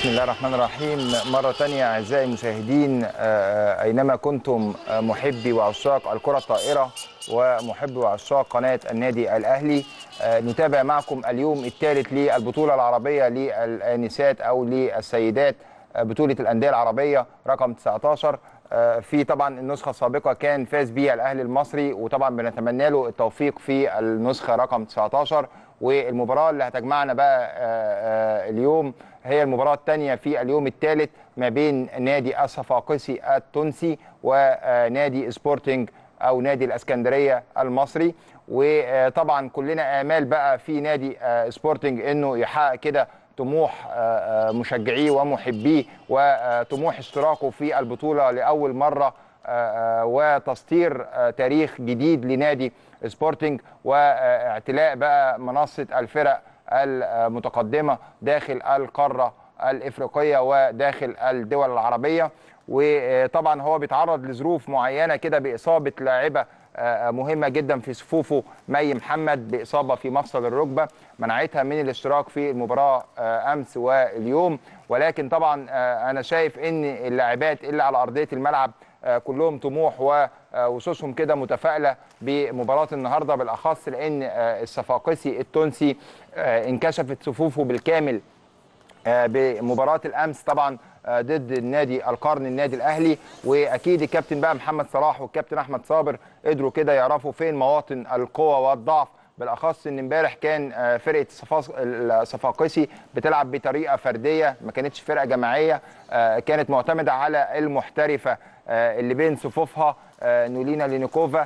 بسم الله الرحمن الرحيم مرة تانية أعزائي المشاهدين آه، أينما كنتم آه، محبي وعشاق الكرة الطائرة ومحبي وعشاق قناة النادي الأهلي آه، نتابع معكم اليوم الثالث للبطولة العربية للآنسات أو للسيدات آه، بطولة الأندية العربية رقم 19 آه، في طبعا النسخة السابقة كان فاز بيها الأهلي المصري وطبعا بنتمنى له التوفيق في النسخة رقم 19 والمباراة اللي هتجمعنا بقى آه، آه، اليوم هي المباراة الثانية في اليوم الثالث ما بين نادي الصفاقسي التونسي ونادي سبورتنج أو نادي الأسكندرية المصري وطبعا كلنا آمال بقى في نادي آه، سبورتنج إنه يحقق كده طموح آه، آه، مشجعيه ومحبيه وطموح اشتراكه في البطولة لأول مرة آه، آه، وتسطير آه، تاريخ جديد لنادي سبورتنج واعتلاء بقى منصة الفرق المتقدمة داخل القارة الإفريقية وداخل الدول العربية وطبعا هو بيتعرض لظروف معينة كده بإصابة لاعبة آه، مهمة جدا في صفوفه مي محمد بإصابة في مفصل الركبة منعتها من الاشتراك في المباراة آه، أمس واليوم ولكن طبعا آه، أنا شايف إن اللاعبات اللي على أرضية الملعب آه، كلهم طموح ووشوشهم كده متفائله بمباراه النهارده بالاخص لان آه، الصفاقسي التونسي آه، انكشفت صفوفه بالكامل آه، بمباراه الامس طبعا آه، ضد النادي القرن النادي الاهلي واكيد الكابتن بقى محمد صلاح والكابتن احمد صابر قدروا كده يعرفوا فين مواطن القوه والضعف بالاخص ان امبارح كان آه، فرقه الصفاقس- الصفاقسي بتلعب بطريقه فرديه ما كانتش فرقه جماعيه آه، كانت معتمده على المحترفه آه، اللي بين صفوفها آه، نولينا لينيكوفا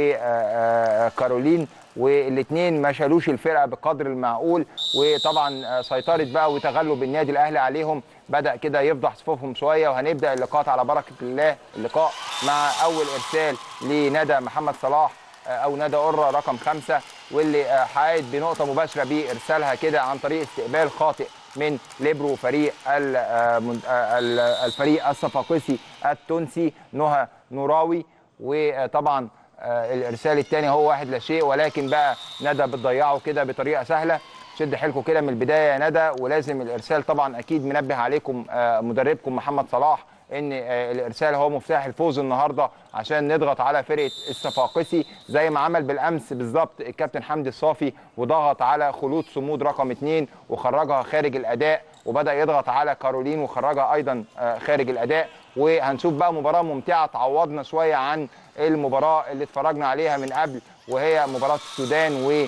وكارولين والاثنين ما شالوش الفرقه بقدر المعقول وطبعا آه، سيطرت بقى وتغلب النادي الاهلي عليهم بدا كده يفضح صفوفهم شويه وهنبدا اللقاء على بركه الله اللقاء مع اول ارسال لندى محمد صلاح آه، او ندى قره رقم خمسه واللي آه، حققت بنقطه مباشره بارسالها كده عن طريق استقبال خاطئ من ليبرو فريق ال- آه، من- آه، ال- الفريق الصفاقسي التونسي نهى نوراوي وطبعا آه، الارسال الثاني هو واحد لا شيء ولكن بقى ندى بتضيعه كده بطريقه سهله شد حيلكم كده من البدايه يا ندى ولازم الارسال طبعا اكيد منبه عليكم آه، مدربكم محمد صلاح ان آه، الارسال هو مفتاح الفوز النهارده عشان نضغط على فرقه الصفاقسي زي ما عمل بالامس بالظبط الكابتن حمدي الصافي وضغط على خلود صمود رقم اثنين وخرجها خارج الاداء وبدا يضغط على كارولين وخرجها ايضا آه، خارج الاداء وهنشوف بقى مباراه ممتعه تعوضنا شويه عن المباراه اللي اتفرجنا عليها من قبل وهي مباراه السودان و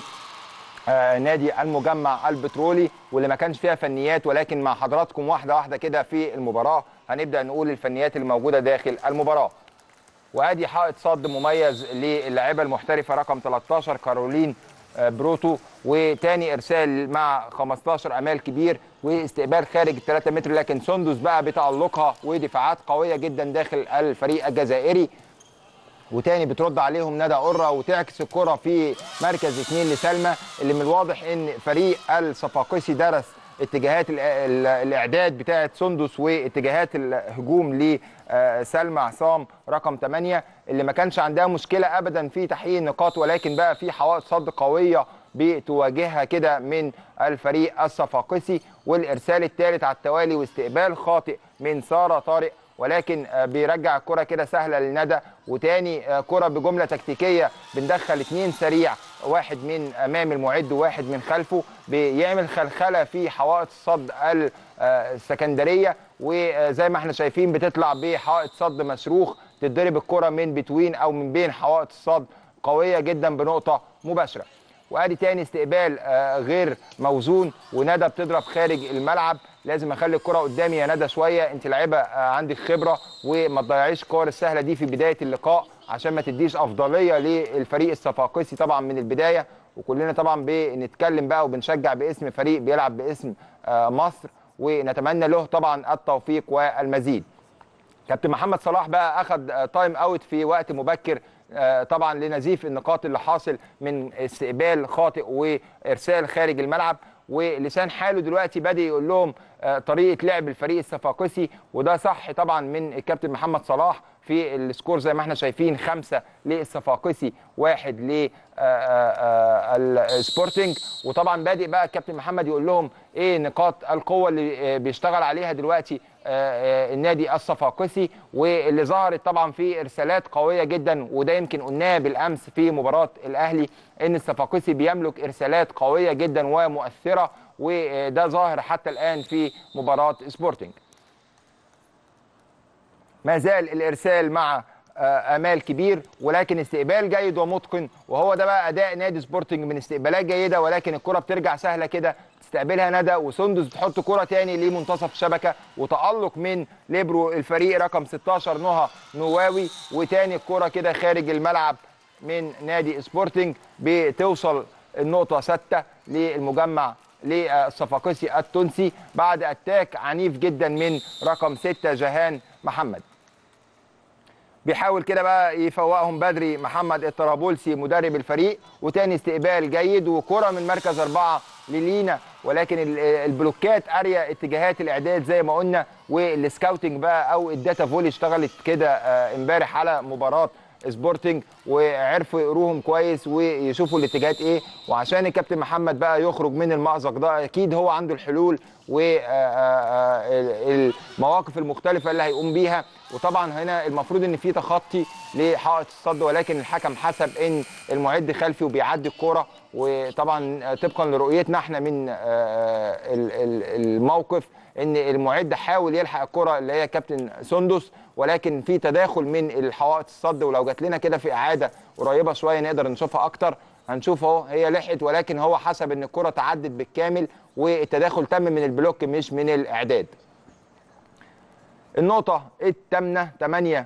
آه، نادي المجمع البترولي واللي ما كانش فيها فنيات ولكن مع حضراتكم واحده واحده كده في المباراه هنبدا نقول الفنيات اللي موجوده داخل المباراه وادي حائط صد مميز للاعيبه المحترفه رقم 13 كارولين آه، بروتو وتاني ارسال مع 15 امال كبير واستقبال خارج 3 متر لكن سندس بقى بتالقها ودفاعات قويه جدا داخل الفريق الجزائري وتاني بترد عليهم ندى قرة وتعكس الكرة في مركز اثنين لسلمى اللي من الواضح ان فريق الصفاقسي درس اتجاهات ال- ال- الاعداد بتاعه سندس واتجاهات الهجوم لسلمى عصام رقم 8 اللي ما كانش عندها مشكله ابدا في تحقيق النقاط ولكن بقى في حوائط صد قويه بتواجهها كده من الفريق الصفاقسي والارسال الثالث على التوالي واستقبال خاطئ من ساره طارق ولكن آه، بيرجع الكرة كده سهلة لندى وتاني آه، كرة بجملة تكتيكية بندخل اتنين سريع واحد من أمام المعد وواحد من خلفه بيعمل خلخلة في حوائط الصد ال- آه، السكندرية وزي ما احنا شايفين بتطلع بحائط صد مصاروخ تتضرب الكرة من بتوين أو من بين حوائط الصد قوية جدا بنقطة مباشرة وادي تاني استقبال آه، غير موزون وندى بتضرب خارج الملعب لازم اخلي الكره قدامي يا ندى شويه انت لعيبه آه، عندك خبره وما تضيعيش الكور السهله دي في بدايه اللقاء عشان ما تديش افضليه للفريق الصفاقسي طبعا من البدايه وكلنا طبعا بنتكلم بقى وبنشجع باسم فريق بيلعب باسم آه، مصر ونتمنى له طبعا التوفيق والمزيد كابتن محمد صلاح بقى اخذ آه، تايم اوت في وقت مبكر آه، طبعا لنزيف النقاط اللي حاصل من استقبال خاطئ وارسال خارج الملعب ولسان حاله دلوقتي بدا يقول لهم آه، طريقه لعب الفريق الصفاقسي وده صح طبعا من الكابتن محمد صلاح في السكور زي ما احنا شايفين خمسة للصفاقسي واحد للسبورتنج وطبعا بادئ بقى الكابتن محمد يقول لهم ايه نقاط القوه اللي آه، بيشتغل عليها دلوقتي آه، آه، النادي الصفاقسي واللي ظهرت طبعا في ارسالات قويه جدا وده يمكن قلناه بالامس في مباراه الاهلي ان الصفاقسي بيملك ارسالات قويه جدا ومؤثره وده ظاهر حتى الان في مباراه سبورتنج ما زال الارسال مع آه، امال كبير ولكن استقبال جيد ومتقن وهو ده بقى اداء نادي سبورتنج من استقبالات جيده ولكن الكره بترجع سهله كده تستقبلها ندى وسندس بتحط كره تاني لمنتصف الشبكه وتالق من ليبرو الفريق رقم 16 نهى نواوي وتاني الكره كده خارج الملعب من نادي سبورتنج بتوصل النقطه ستة للمجمع للصفاقسي التونسي بعد اتاك عنيف جدا من رقم 6 جهان محمد بيحاول كده بقى يفوقهم بدري محمد الطرابلسي مدرب الفريق وتاني استقبال جيد وكرة من مركز أربعة للينا ولكن ال- البلوكات قارية اتجاهات الإعداد زي ما قلنا والسكاوتنج بقى أو الداتا فولي اشتغلت كده آه، امبارح على مباراة سبورتنج وعرفوا يقروهم كويس ويشوفوا الاتجاهات ايه وعشان الكابتن محمد بقى يخرج من المأزق ده اكيد هو عنده الحلول والمواقف المختلفه اللي هيقوم بيها وطبعا هنا المفروض ان في تخطي لحائط الصد ولكن الحكم حسب ان المعد خلفي وبيعدي الكوره وطبعا طبقا لرؤيتنا احنا من آه، ال- ال- الموقف ان المعد حاول يلحق الكره اللي هي كابتن سندس ولكن في تداخل من الحوائط الصد ولو جات لنا كده في اعاده قريبه شويه نقدر نشوفها اكتر هنشوف اهو هي لحقت ولكن هو حسب ان الكره تعدت بالكامل والتداخل تم من البلوك مش من الاعداد النقطه الثامنه 8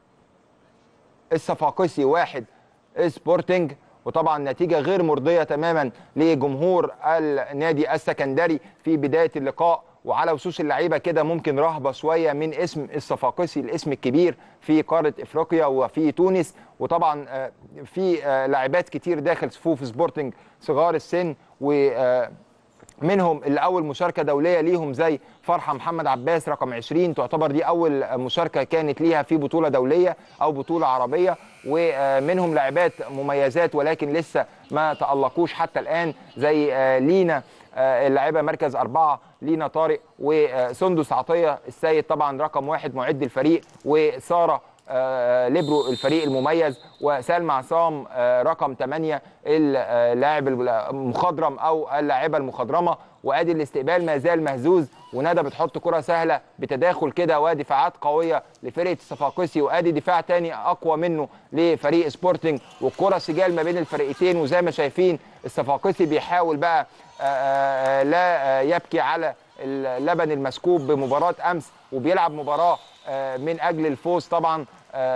الصفاقسي واحد سبورتنج وطبعا نتيجه غير مرضيه تماما لجمهور النادي السكندري في بدايه اللقاء وعلى وشوش اللعيبه كده ممكن رهبه شويه من اسم الصفاقسي الاسم الكبير في قاره افريقيا وفي تونس وطبعا آه، في آه، لاعبات كتير داخل صفوف سبورتنج صغار السن و آه، منهم اللي اول مشاركه دوليه ليهم زي فرحه محمد عباس رقم 20 تعتبر دي اول مشاركه كانت ليها في بطوله دوليه او بطوله عربيه ومنهم لاعبات مميزات ولكن لسه ما تالقوش حتى الان زي آه، لينا آه، اللاعبه مركز اربعه لينا طارق وسندس عطيه السيد طبعا رقم واحد معد الفريق وساره آه، ليبرو الفريق المميز وسلمى عصام آه، رقم 8 اللاعب المخضرم او اللاعبه المخضرمه وادي الاستقبال ما زال مهزوز وندى بتحط كره سهله بتداخل كده ودفاعات قويه لفرقه الصفاقسي وادي دفاع تاني اقوى منه لفريق سبورتنج والكره سجال ما بين الفريقين وزي ما شايفين الصفاقسي بيحاول بقى آه، آه، لا آه، يبكي على اللبن المسكوب بمباراه امس وبيلعب مباراه آه، من اجل الفوز طبعا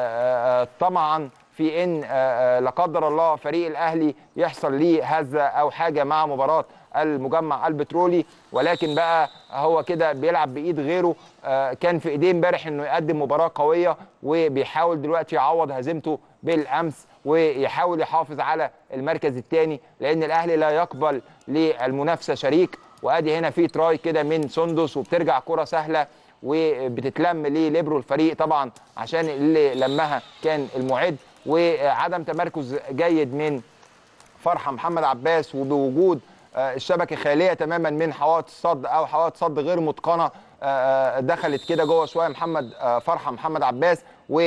آه، آه، طمعا في ان آه، آه، لا قدر الله فريق الاهلي يحصل ليه هزه او حاجه مع مباراه المجمع البترولي ولكن بقى هو كده بيلعب بايد غيره آه، كان في ايديه امبارح انه يقدم مباراه قويه وبيحاول دلوقتي يعوض هزيمته بالامس ويحاول يحافظ على المركز الثاني لان الاهلي لا يقبل للمنافسه شريك وادي هنا في تراي كده من سندس وبترجع كره سهله وبتتلم لليبرو الفريق طبعا عشان اللي لمها كان المعد وعدم تمركز جيد من فرحه محمد عباس وبوجود آه، الشبكه خاليه تماما من حوائط الصد او حوائط صد غير متقنه آه، آه، دخلت كده جوه شويه محمد آه، فرحه محمد عباس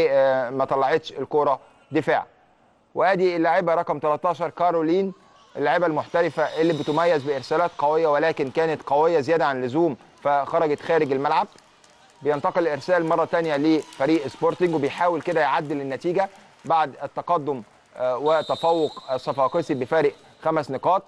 وما طلعتش الكره دفاع وادي اللاعبه رقم 13 كارولين اللاعبه المحترفه اللي بتميز بارسالات قويه ولكن كانت قويه زياده عن اللزوم فخرجت خارج الملعب بينتقل الارسال مره ثانيه لفريق سبورتنج وبيحاول كده يعدل النتيجه بعد التقدم آه، وتفوق الصفاقسي بفارق خمس نقاط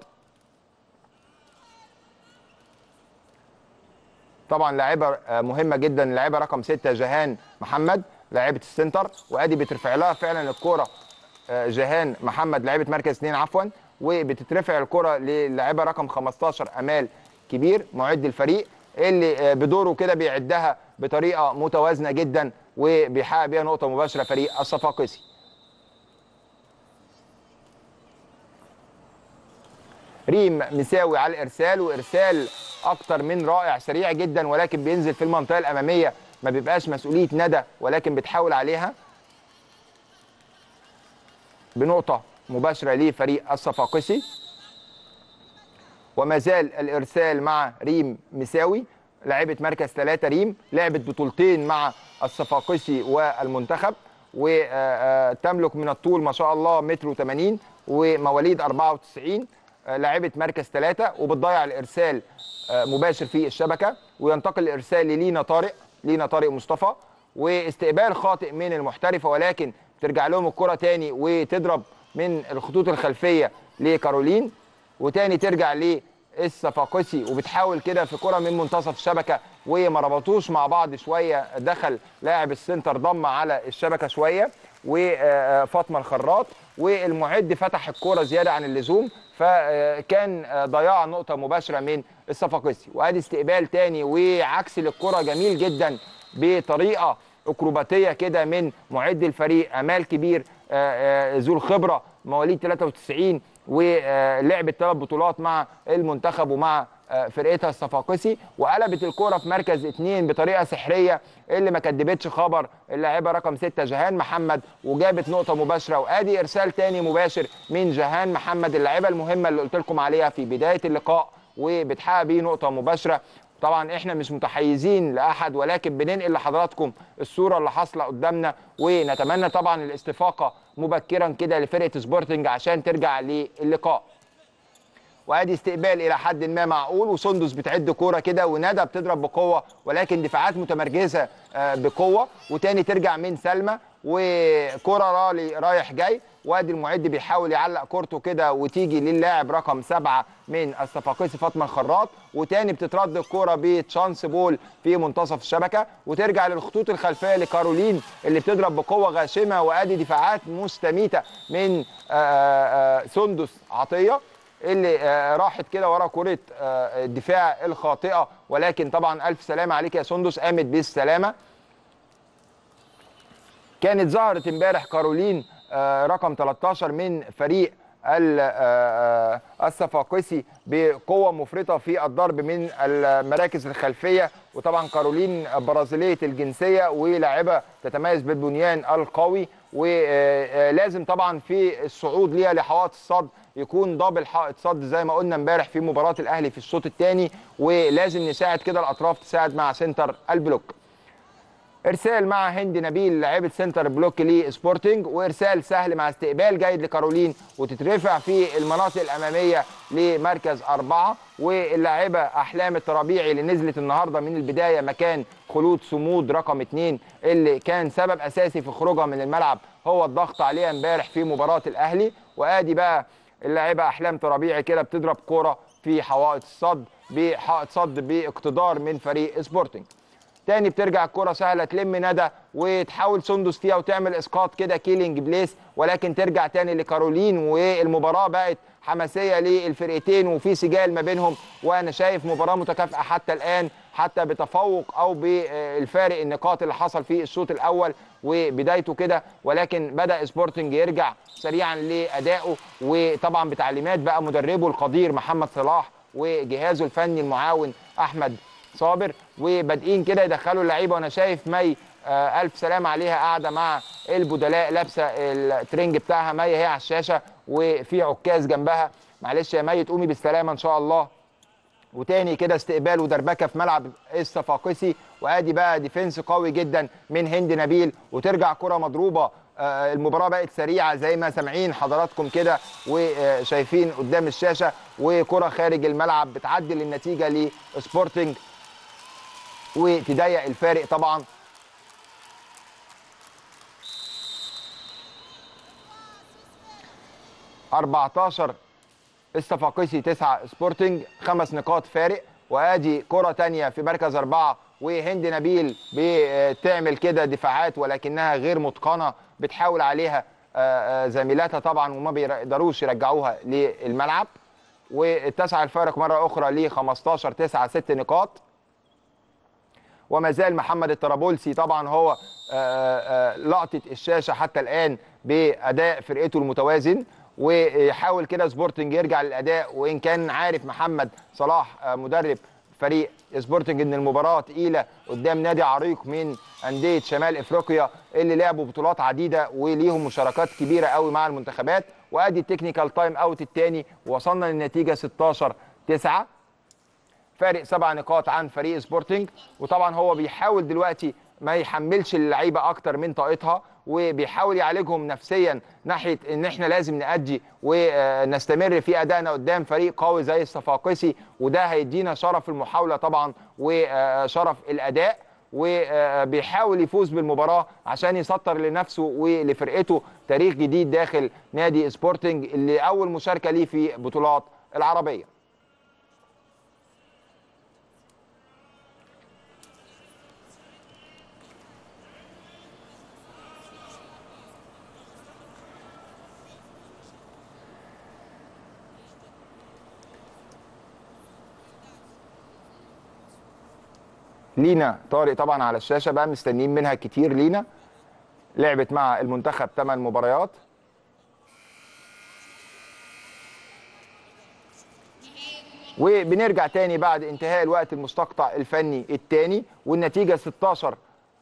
طبعا لاعبه آه، مهمه جدا اللاعبه رقم 6 جهان محمد لاعبه السنتر وادي بترفع لها فعلا الكوره آه، جهان محمد لاعبه مركز اثنين عفوا وبتترفع الكره للاعبه رقم 15 امال كبير معد الفريق اللي آه، بدوره كده بيعدها بطريقه متوازنه جدا وبيحقق بيها نقطه مباشره فريق الصفاقسي ريم مساوي على الارسال وارسال اكتر من رائع سريع جدا ولكن بينزل في المنطقه الاماميه ما بيبقاش مسؤوليه ندى ولكن بتحاول عليها بنقطه مباشره لفريق الصفاقسي وما زال الارسال مع ريم مساوي لاعبة مركز ثلاثة ريم لعبت بطولتين مع الصفاقسي والمنتخب وتملك من الطول ما شاء الله متر و80 ومواليد 94 لاعبة مركز ثلاثة وبتضيع الإرسال مباشر في الشبكة وينتقل الإرسال للينا طارق لينا طارق مصطفى واستقبال خاطئ من المحترفة ولكن ترجع لهم الكرة تاني وتضرب من الخطوط الخلفية لكارولين وتاني ترجع للصفاقسي وبتحاول كده في كرة من منتصف الشبكة وما ربطوش مع بعض شوية دخل لاعب السنتر ضم على الشبكة شوية وفاطمة الخراط والمعد فتح الكرة زيادة عن اللزوم فكان ضياع نقطة مباشرة من الصفاقسي وادي استقبال تاني وعكس للكرة جميل جدا بطريقة اكروباتيه كده من معد الفريق امال كبير ذو الخبره مواليد 93 ولعبت ثلاث بطولات مع المنتخب ومع فرقتها الصفاقسي وقلبت الكوره في مركز اثنين بطريقه سحريه اللي ما كدبتش خبر اللاعبه رقم ستة جهان محمد وجابت نقطه مباشره وادي ارسال تاني مباشر من جهان محمد اللاعبه المهمه اللي قلت لكم عليها في بدايه اللقاء وبتحقق بيه نقطه مباشره طبعا احنا مش متحيزين لاحد ولكن بننقل لحضراتكم الصوره اللي حاصله قدامنا ونتمنى طبعا الاستفاقه مبكرا كده لفرقه سبورتنج عشان ترجع للقاء وادي استقبال الى حد ما معقول وسندس بتعد كوره كده وندى بتضرب بقوه ولكن دفاعات متمركزه بقوه وتاني ترجع من سلمى وكره رالي رايح جاي وادي المعد بيحاول يعلق كورته كده وتيجي للاعب رقم سبعة من الصفاقسي فاطمه الخراط وتاني بتترد الكوره بتشانس بول في منتصف الشبكه وترجع للخطوط الخلفيه لكارولين اللي بتضرب بقوه غاشمه وادي دفاعات مستميته من سندس عطيه اللي راحت كده ورا كره الدفاع الخاطئه ولكن طبعا الف سلامه عليك يا سندس قامت بالسلامه كانت ظهرت امبارح كارولين رقم 13 من فريق الصفاقسي بقوه مفرطه في الضرب من المراكز الخلفيه وطبعا كارولين برازيليه الجنسيه ولاعبه تتميز بالبنيان القوي ولازم طبعا في الصعود ليها لحوائط الصد يكون دبل حائط صد زي ما قلنا امبارح في مباراه الاهلي في الشوط الثاني ولازم نساعد كده الاطراف تساعد مع سنتر البلوك ارسال مع هند نبيل لاعيبه سنتر بلوك لسبورتنج وارسال سهل مع استقبال جيد لكارولين وتترفع في المناطق الاماميه لمركز اربعه واللاعبه احلام الترابيعي اللي نزلت النهارده من البدايه مكان خلود صمود رقم اثنين اللي كان سبب اساسي في خروجها من الملعب هو الضغط عليها امبارح في مباراه الاهلي وادي بقى اللاعبه احلام ترابيعي كده بتضرب كوره في حوائط الصد بحائط صد باقتدار من فريق سبورتنج تاني بترجع الكرة سهلة تلم ندى وتحاول سندس فيها وتعمل اسقاط كده كيلينج بليس ولكن ترجع تاني لكارولين والمباراة بقت حماسية للفرقتين وفي سجال ما بينهم وانا شايف مباراة متكافئة حتى الان حتى بتفوق او بالفارق النقاط اللي حصل في الشوط الاول وبدايته كده ولكن بدا سبورتنج يرجع سريعا لادائه وطبعا بتعليمات بقى مدربه القدير محمد صلاح وجهازه الفني المعاون احمد صابر وبادئين كده يدخلوا اللعيبه وانا شايف مي آه الف سلام عليها قاعده مع البدلاء لابسه الترنج بتاعها مي هي على الشاشه وفي عكاز جنبها معلش يا مي تقومي بالسلامه ان شاء الله وتاني كده استقبال ودربكه في ملعب الصفاقسي وادي بقى ديفنس قوي جدا من هند نبيل وترجع كره مضروبه آه المباراه بقت سريعه زي ما سامعين حضراتكم كده وشايفين قدام الشاشه وكره خارج الملعب بتعدل النتيجه لسبورتنج وتضيق الفارق طبعا أربعتاشر الصفاقسي تسعة سبورتنج خمس نقاط فارق وادي كرة تانية في مركز أربعة وهند نبيل بتعمل كده دفاعات ولكنها غير متقنة بتحاول عليها زميلاتها طبعا وما بيقدروش يرجعوها للملعب واتسع الفارق مرة أخرى ل 15 9 6 نقاط وما زال محمد الطرابلسي طبعا هو لقطه الشاشه حتى الان باداء فرقته المتوازن ويحاول كده سبورتنج يرجع للاداء وان كان عارف محمد صلاح آه، مدرب فريق سبورتنج ان المباراه تقيله قدام نادي عريق من انديه شمال افريقيا اللي لعبوا بطولات عديده وليهم مشاركات كبيره قوي مع المنتخبات وادي التكنيكال تايم اوت الثاني وصلنا للنتيجه 16 9 فارق سبع نقاط عن فريق سبورتنج وطبعا هو بيحاول دلوقتي ما يحملش اللعيبه اكتر من طاقتها وبيحاول يعالجهم نفسيا ناحيه ان احنا لازم نأدي ونستمر في ادائنا قدام فريق قوي زي الصفاقسي وده هيدينا شرف المحاوله طبعا وشرف الاداء وبيحاول يفوز بالمباراه عشان يسطر لنفسه ولفرقته تاريخ جديد داخل نادي سبورتنج اللي اول مشاركه ليه في بطولات العربيه لينا طارق طبعا على الشاشه بقى مستنيين منها كتير لينا لعبت مع المنتخب 8 مباريات وبنرجع تاني بعد انتهاء الوقت المستقطع الفني الثاني والنتيجه 16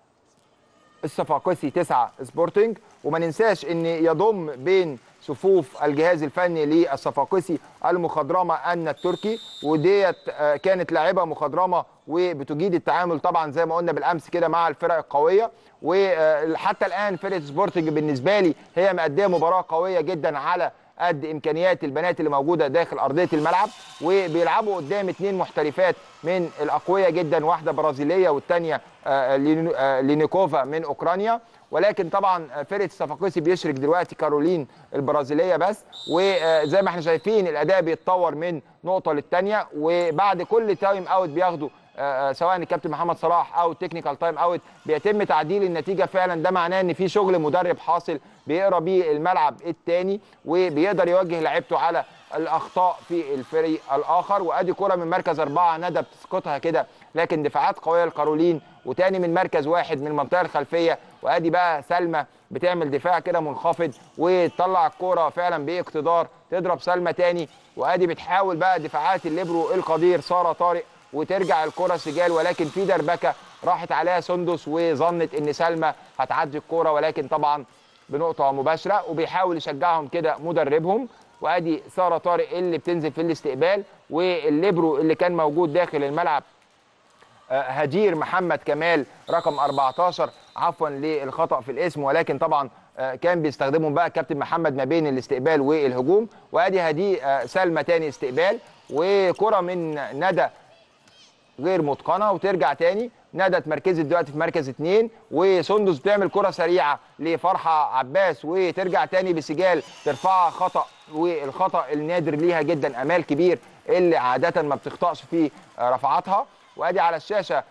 الصفاقسي 9 سبورتنج وما ننساش ان يضم بين صفوف الجهاز الفني للصفاقسي المخضرمه ان التركي وديت آه، كانت لاعبه مخضرمه وبتجيد التعامل طبعا زي ما قلنا بالامس كده مع الفرق القويه وحتى الان فرقه سبورتنج بالنسبه لي هي مأديه مباراه قويه جدا على قد امكانيات البنات اللي موجوده داخل ارضيه الملعب وبيلعبوا قدام اثنين محترفات من الاقوياء جدا واحده برازيليه والثانيه لينيكوفا من اوكرانيا ولكن طبعا فرقه الصفاقسي بيشرك دلوقتي كارولين البرازيليه بس وزي ما احنا شايفين الاداء بيتطور من نقطه للثانيه وبعد كل تايم اوت بياخده آه، سواء الكابتن محمد صلاح او التكنيكال تايم اوت بيتم تعديل النتيجه فعلا ده معناه ان في شغل مدرب حاصل بيقرا بيه الملعب الثاني وبيقدر يوجه لعيبته على الاخطاء في الفريق الاخر وادي كره من مركز اربعه ندى بتسقطها كده لكن دفاعات قويه لكارولين وتاني من مركز واحد من المنطقه الخلفيه وادي بقى سلمى بتعمل دفاع كده منخفض وتطلع الكوره فعلا باقتدار تضرب سلمى تاني وادي بتحاول بقى دفاعات الليبرو القدير ساره طارق وترجع الكره سجال ولكن في دربكه راحت عليها سندس وظنت ان سلمى هتعدي الكوره ولكن طبعا بنقطه مباشره وبيحاول يشجعهم كده مدربهم وادي ساره طارق اللي بتنزل في الاستقبال والليبرو اللي كان موجود داخل الملعب آه، هدير محمد كمال رقم 14 عفوا للخطا في الاسم ولكن طبعا آه، كان بيستخدمهم بقى كابتن محمد ما بين الاستقبال والهجوم وادي هدي آه، سلمى تاني استقبال وكره من ندى غير متقنه وترجع تاني ندى اتمركزت دلوقتي في مركز اثنين وسندس بتعمل كره سريعه لفرحه عباس وترجع تاني بسجال ترفعها خطا والخطا النادر ليها جدا امال كبير اللي عاده ما بتخطاش في آه، رفعاتها وادي على الشاشه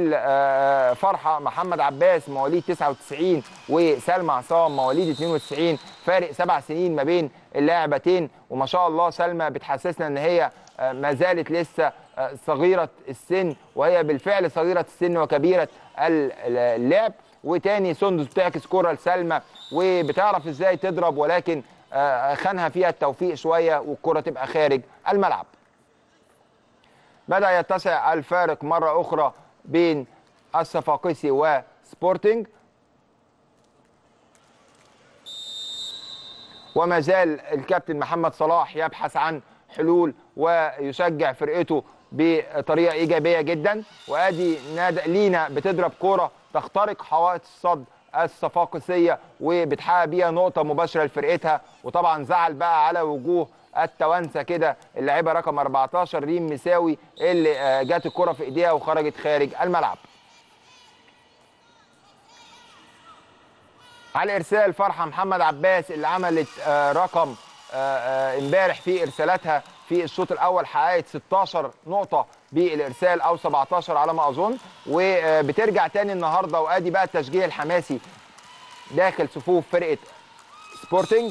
الفرحه محمد عباس مواليد 99 وسلمى عصام مواليد 92 فارق سبع سنين ما بين اللاعبتين وما شاء الله سلمى بتحسسنا ان هي آه، ما زالت لسه آه، صغيره السن وهي بالفعل صغيره السن وكبيره ال- اللعب وتاني سندس بتعكس كره لسلمى وبتعرف ازاي تضرب ولكن آه، خانها فيها التوفيق شويه والكره تبقى خارج الملعب بدأ يتسع الفارق مرة أخرى بين الصفاقسي وسبورتنج وما زال الكابتن محمد صلاح يبحث عن حلول ويشجع فرقته بطريقة إيجابية جدا وأدي ناد لينا بتضرب كرة تخترق حوائط الصد الصفاقسية وبتحقق بيها نقطة مباشرة لفرقتها وطبعا زعل بقى على وجوه التوانسه كده اللاعبه رقم 14 ريم مساوي اللي آه، جات الكره في ايديها وخرجت خارج الملعب على الارسال فرحه محمد عباس اللي عملت آه، رقم آه، آه، امبارح في ارسالاتها في الشوط الاول حققت 16 نقطه بالارسال او 17 على ما اظن وبترجع تاني النهارده وادي بقى التشجيع الحماسي داخل صفوف فرقه سبورتنج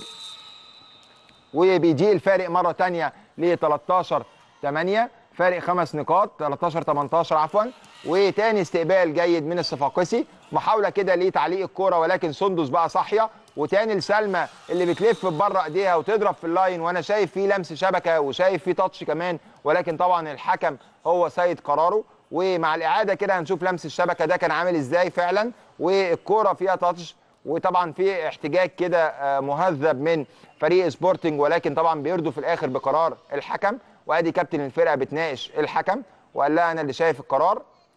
وبيجي الفارق مره تانية ل 13 8 فارق خمس نقاط 13 18 عفوا وتاني استقبال جيد من الصفاقسي محاوله كده لتعليق الكوره ولكن سندس بقى صاحيه وتاني لسلمى اللي بتلف بره ايديها وتضرب في اللاين وانا شايف فيه لمس شبكه وشايف فيه تاتش كمان ولكن طبعا الحكم هو سيد قراره ومع الاعاده كده هنشوف لمس الشبكه ده كان عامل ازاي فعلا والكوره فيها تاتش وطبعا في احتجاج كده آه، مهذب من فريق سبورتنج ولكن طبعا بيردوا في الاخر بقرار الحكم وادي كابتن الفرقه بتناقش الحكم وقال لها انا اللي شايف القرار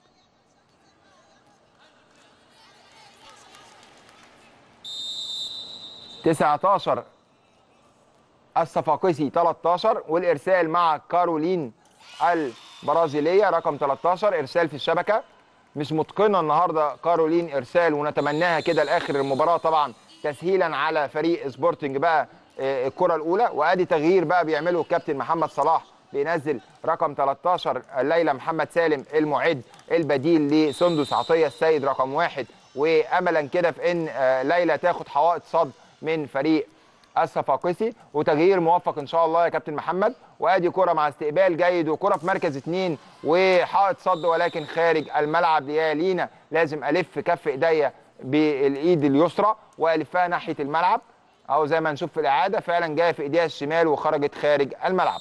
تسعتاشر الصفاقسي 13 والارسال مع كارولين البرازيليه رقم 13 ارسال في الشبكه مش متقنه النهارده كارولين ارسال ونتمناها كده لاخر المباراه طبعا تسهيلا على فريق سبورتنج بقى آه، الكره الاولى وادي تغيير بقى بيعمله الكابتن محمد صلاح بينزل رقم 13 ليلى محمد سالم المعد البديل لسندس عطيه السيد رقم واحد واملا كده في ان آه، ليلى تاخد حوائط صد من فريق الصفاقسي وتغيير موفق ان شاء الله يا كابتن محمد وادي كره مع استقبال جيد وكره في مركز اثنين وحائط صد ولكن خارج الملعب يا لينا لازم الف كف ايديا بالايد اليسرى والفها ناحيه الملعب او زي ما نشوف في الاعاده فعلا جايه في ايديها الشمال وخرجت خارج الملعب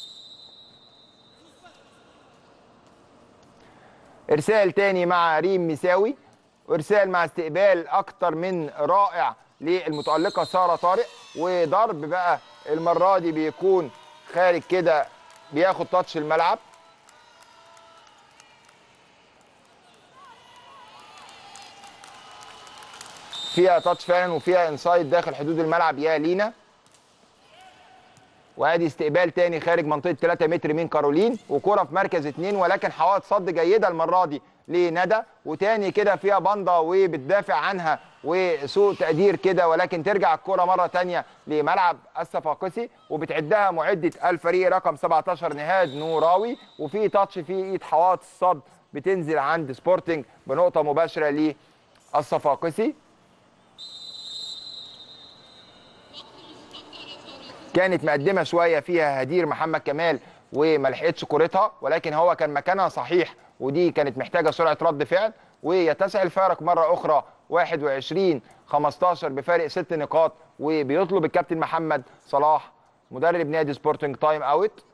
ارسال تاني مع ريم مساوي وارسال مع استقبال اكتر من رائع للمتالقه ساره طارق وضرب بقى المره دي بيكون خارج كده بياخد تاتش الملعب فيها تاتش فعلا وفيها انسايد داخل حدود الملعب يا لينا وادي استقبال تاني خارج منطقه 3 متر من كارولين وكره في مركز اثنين ولكن حوائط صد جيده المره دي لندى وتاني كده فيها باندا وبتدافع عنها وسوء تقدير كده ولكن ترجع الكره مره تانيه لملعب الصفاقسي وبتعدها معده الفريق رقم 17 نهاد نوراوي وفي تاتش في ايد حوائط الصد بتنزل عند سبورتنج بنقطه مباشره للصفاقسي كانت مقدمه شويه فيها هدير محمد كمال وما لحقتش كورتها ولكن هو كان مكانها صحيح ودي كانت محتاجه سرعه رد فعل ويتسع الفارق مره اخرى 21 15 بفارق ست نقاط وبيطلب الكابتن محمد صلاح مدرب نادي سبورتنج تايم اوت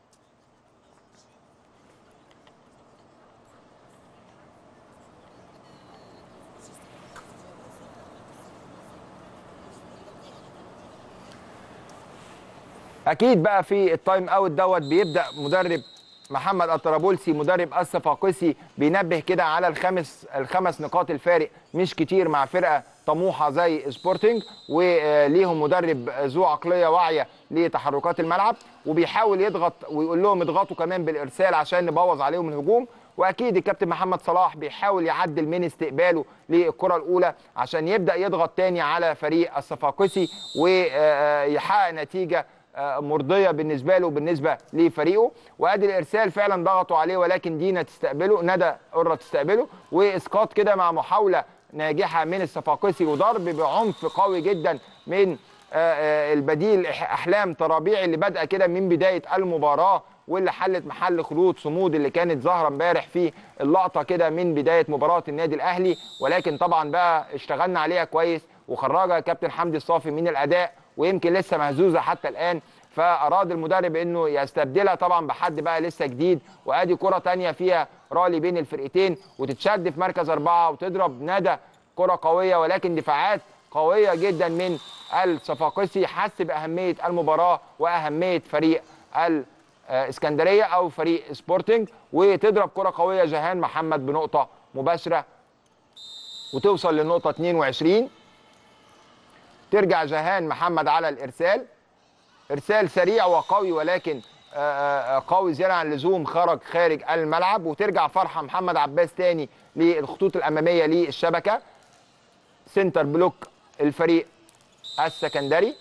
اكيد بقى في التايم اوت دوت بيبدا مدرب محمد الطرابلسي مدرب الصفاقسي بينبه كده على الخمس الخمس نقاط الفارق مش كتير مع فرقه طموحه زي سبورتنج وليهم مدرب ذو عقليه واعيه لتحركات الملعب وبيحاول يضغط ويقول لهم اضغطوا كمان بالارسال عشان نبوظ عليهم الهجوم واكيد الكابتن محمد صلاح بيحاول يعدل من استقباله للكره الاولى عشان يبدا يضغط تاني على فريق الصفاقسي ويحقق نتيجه آه، مرضيه بالنسبه له وبالنسبه لفريقه وادي الارسال فعلا ضغطوا عليه ولكن دينا تستقبله ندى قره تستقبله واسقاط كده مع محاوله ناجحه من الصفاقسي وضرب بعنف قوي جدا من آه، آه، البديل إح- احلام طرابيع اللي بادئه كده من بدايه المباراه واللي حلت محل خلود صمود اللي كانت ظاهره امبارح في اللقطه كده من بدايه مباراه النادي الاهلي ولكن طبعا بقى اشتغلنا عليها كويس وخرجها كابتن حمدي الصافي من الاداء ويمكن لسه مهزوزه حتى الان فاراد المدرب انه يستبدلها طبعا بحد بقى لسه جديد وادي كره تانية فيها رالي بين الفرقتين وتتشد في مركز اربعه وتضرب ندى كره قويه ولكن دفاعات قويه جدا من الصفاقسي حس باهميه المباراه واهميه فريق الاسكندريه او فريق سبورتنج وتضرب كره قويه جهان محمد بنقطه مباشره وتوصل للنقطه 22 ترجع جهان محمد على الارسال ارسال سريع وقوي ولكن آه، آه، قوي زياده عن اللزوم خرج خارج الملعب وترجع فرحه محمد عباس تاني للخطوط الاماميه للشبكه سنتر بلوك الفريق السكندري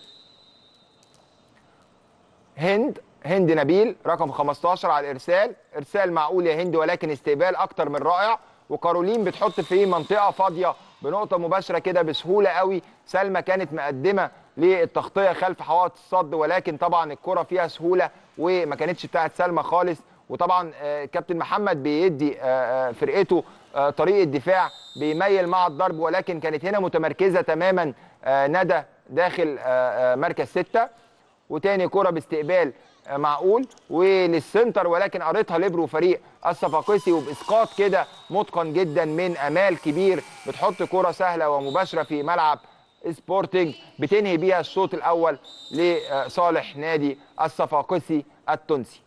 هند هند نبيل رقم 15 على الارسال ارسال معقول يا هند ولكن استقبال اكتر من رائع وكارولين بتحط في منطقه فاضيه بنقطه مباشره كده بسهوله قوي سلمى كانت مقدمه للتغطيه خلف حوائط الصد ولكن طبعا الكره فيها سهوله وما كانتش بتاعت سلمى خالص وطبعا آه، كابتن محمد بيدي آه، آه، فرقته آه، طريقه دفاع بيميل مع الضرب ولكن كانت هنا متمركزه تماما آه، ندى داخل آه، آه، مركز ستة وتاني كرة باستقبال آه، معقول وللسنتر ولكن قريتها ليبرو فريق الصفاقسي وباسقاط كده متقن جدا من امال كبير بتحط كرة سهله ومباشره في ملعب سبورتنج بتنهي بيها الشوط الاول لصالح نادي الصفاقسي التونسي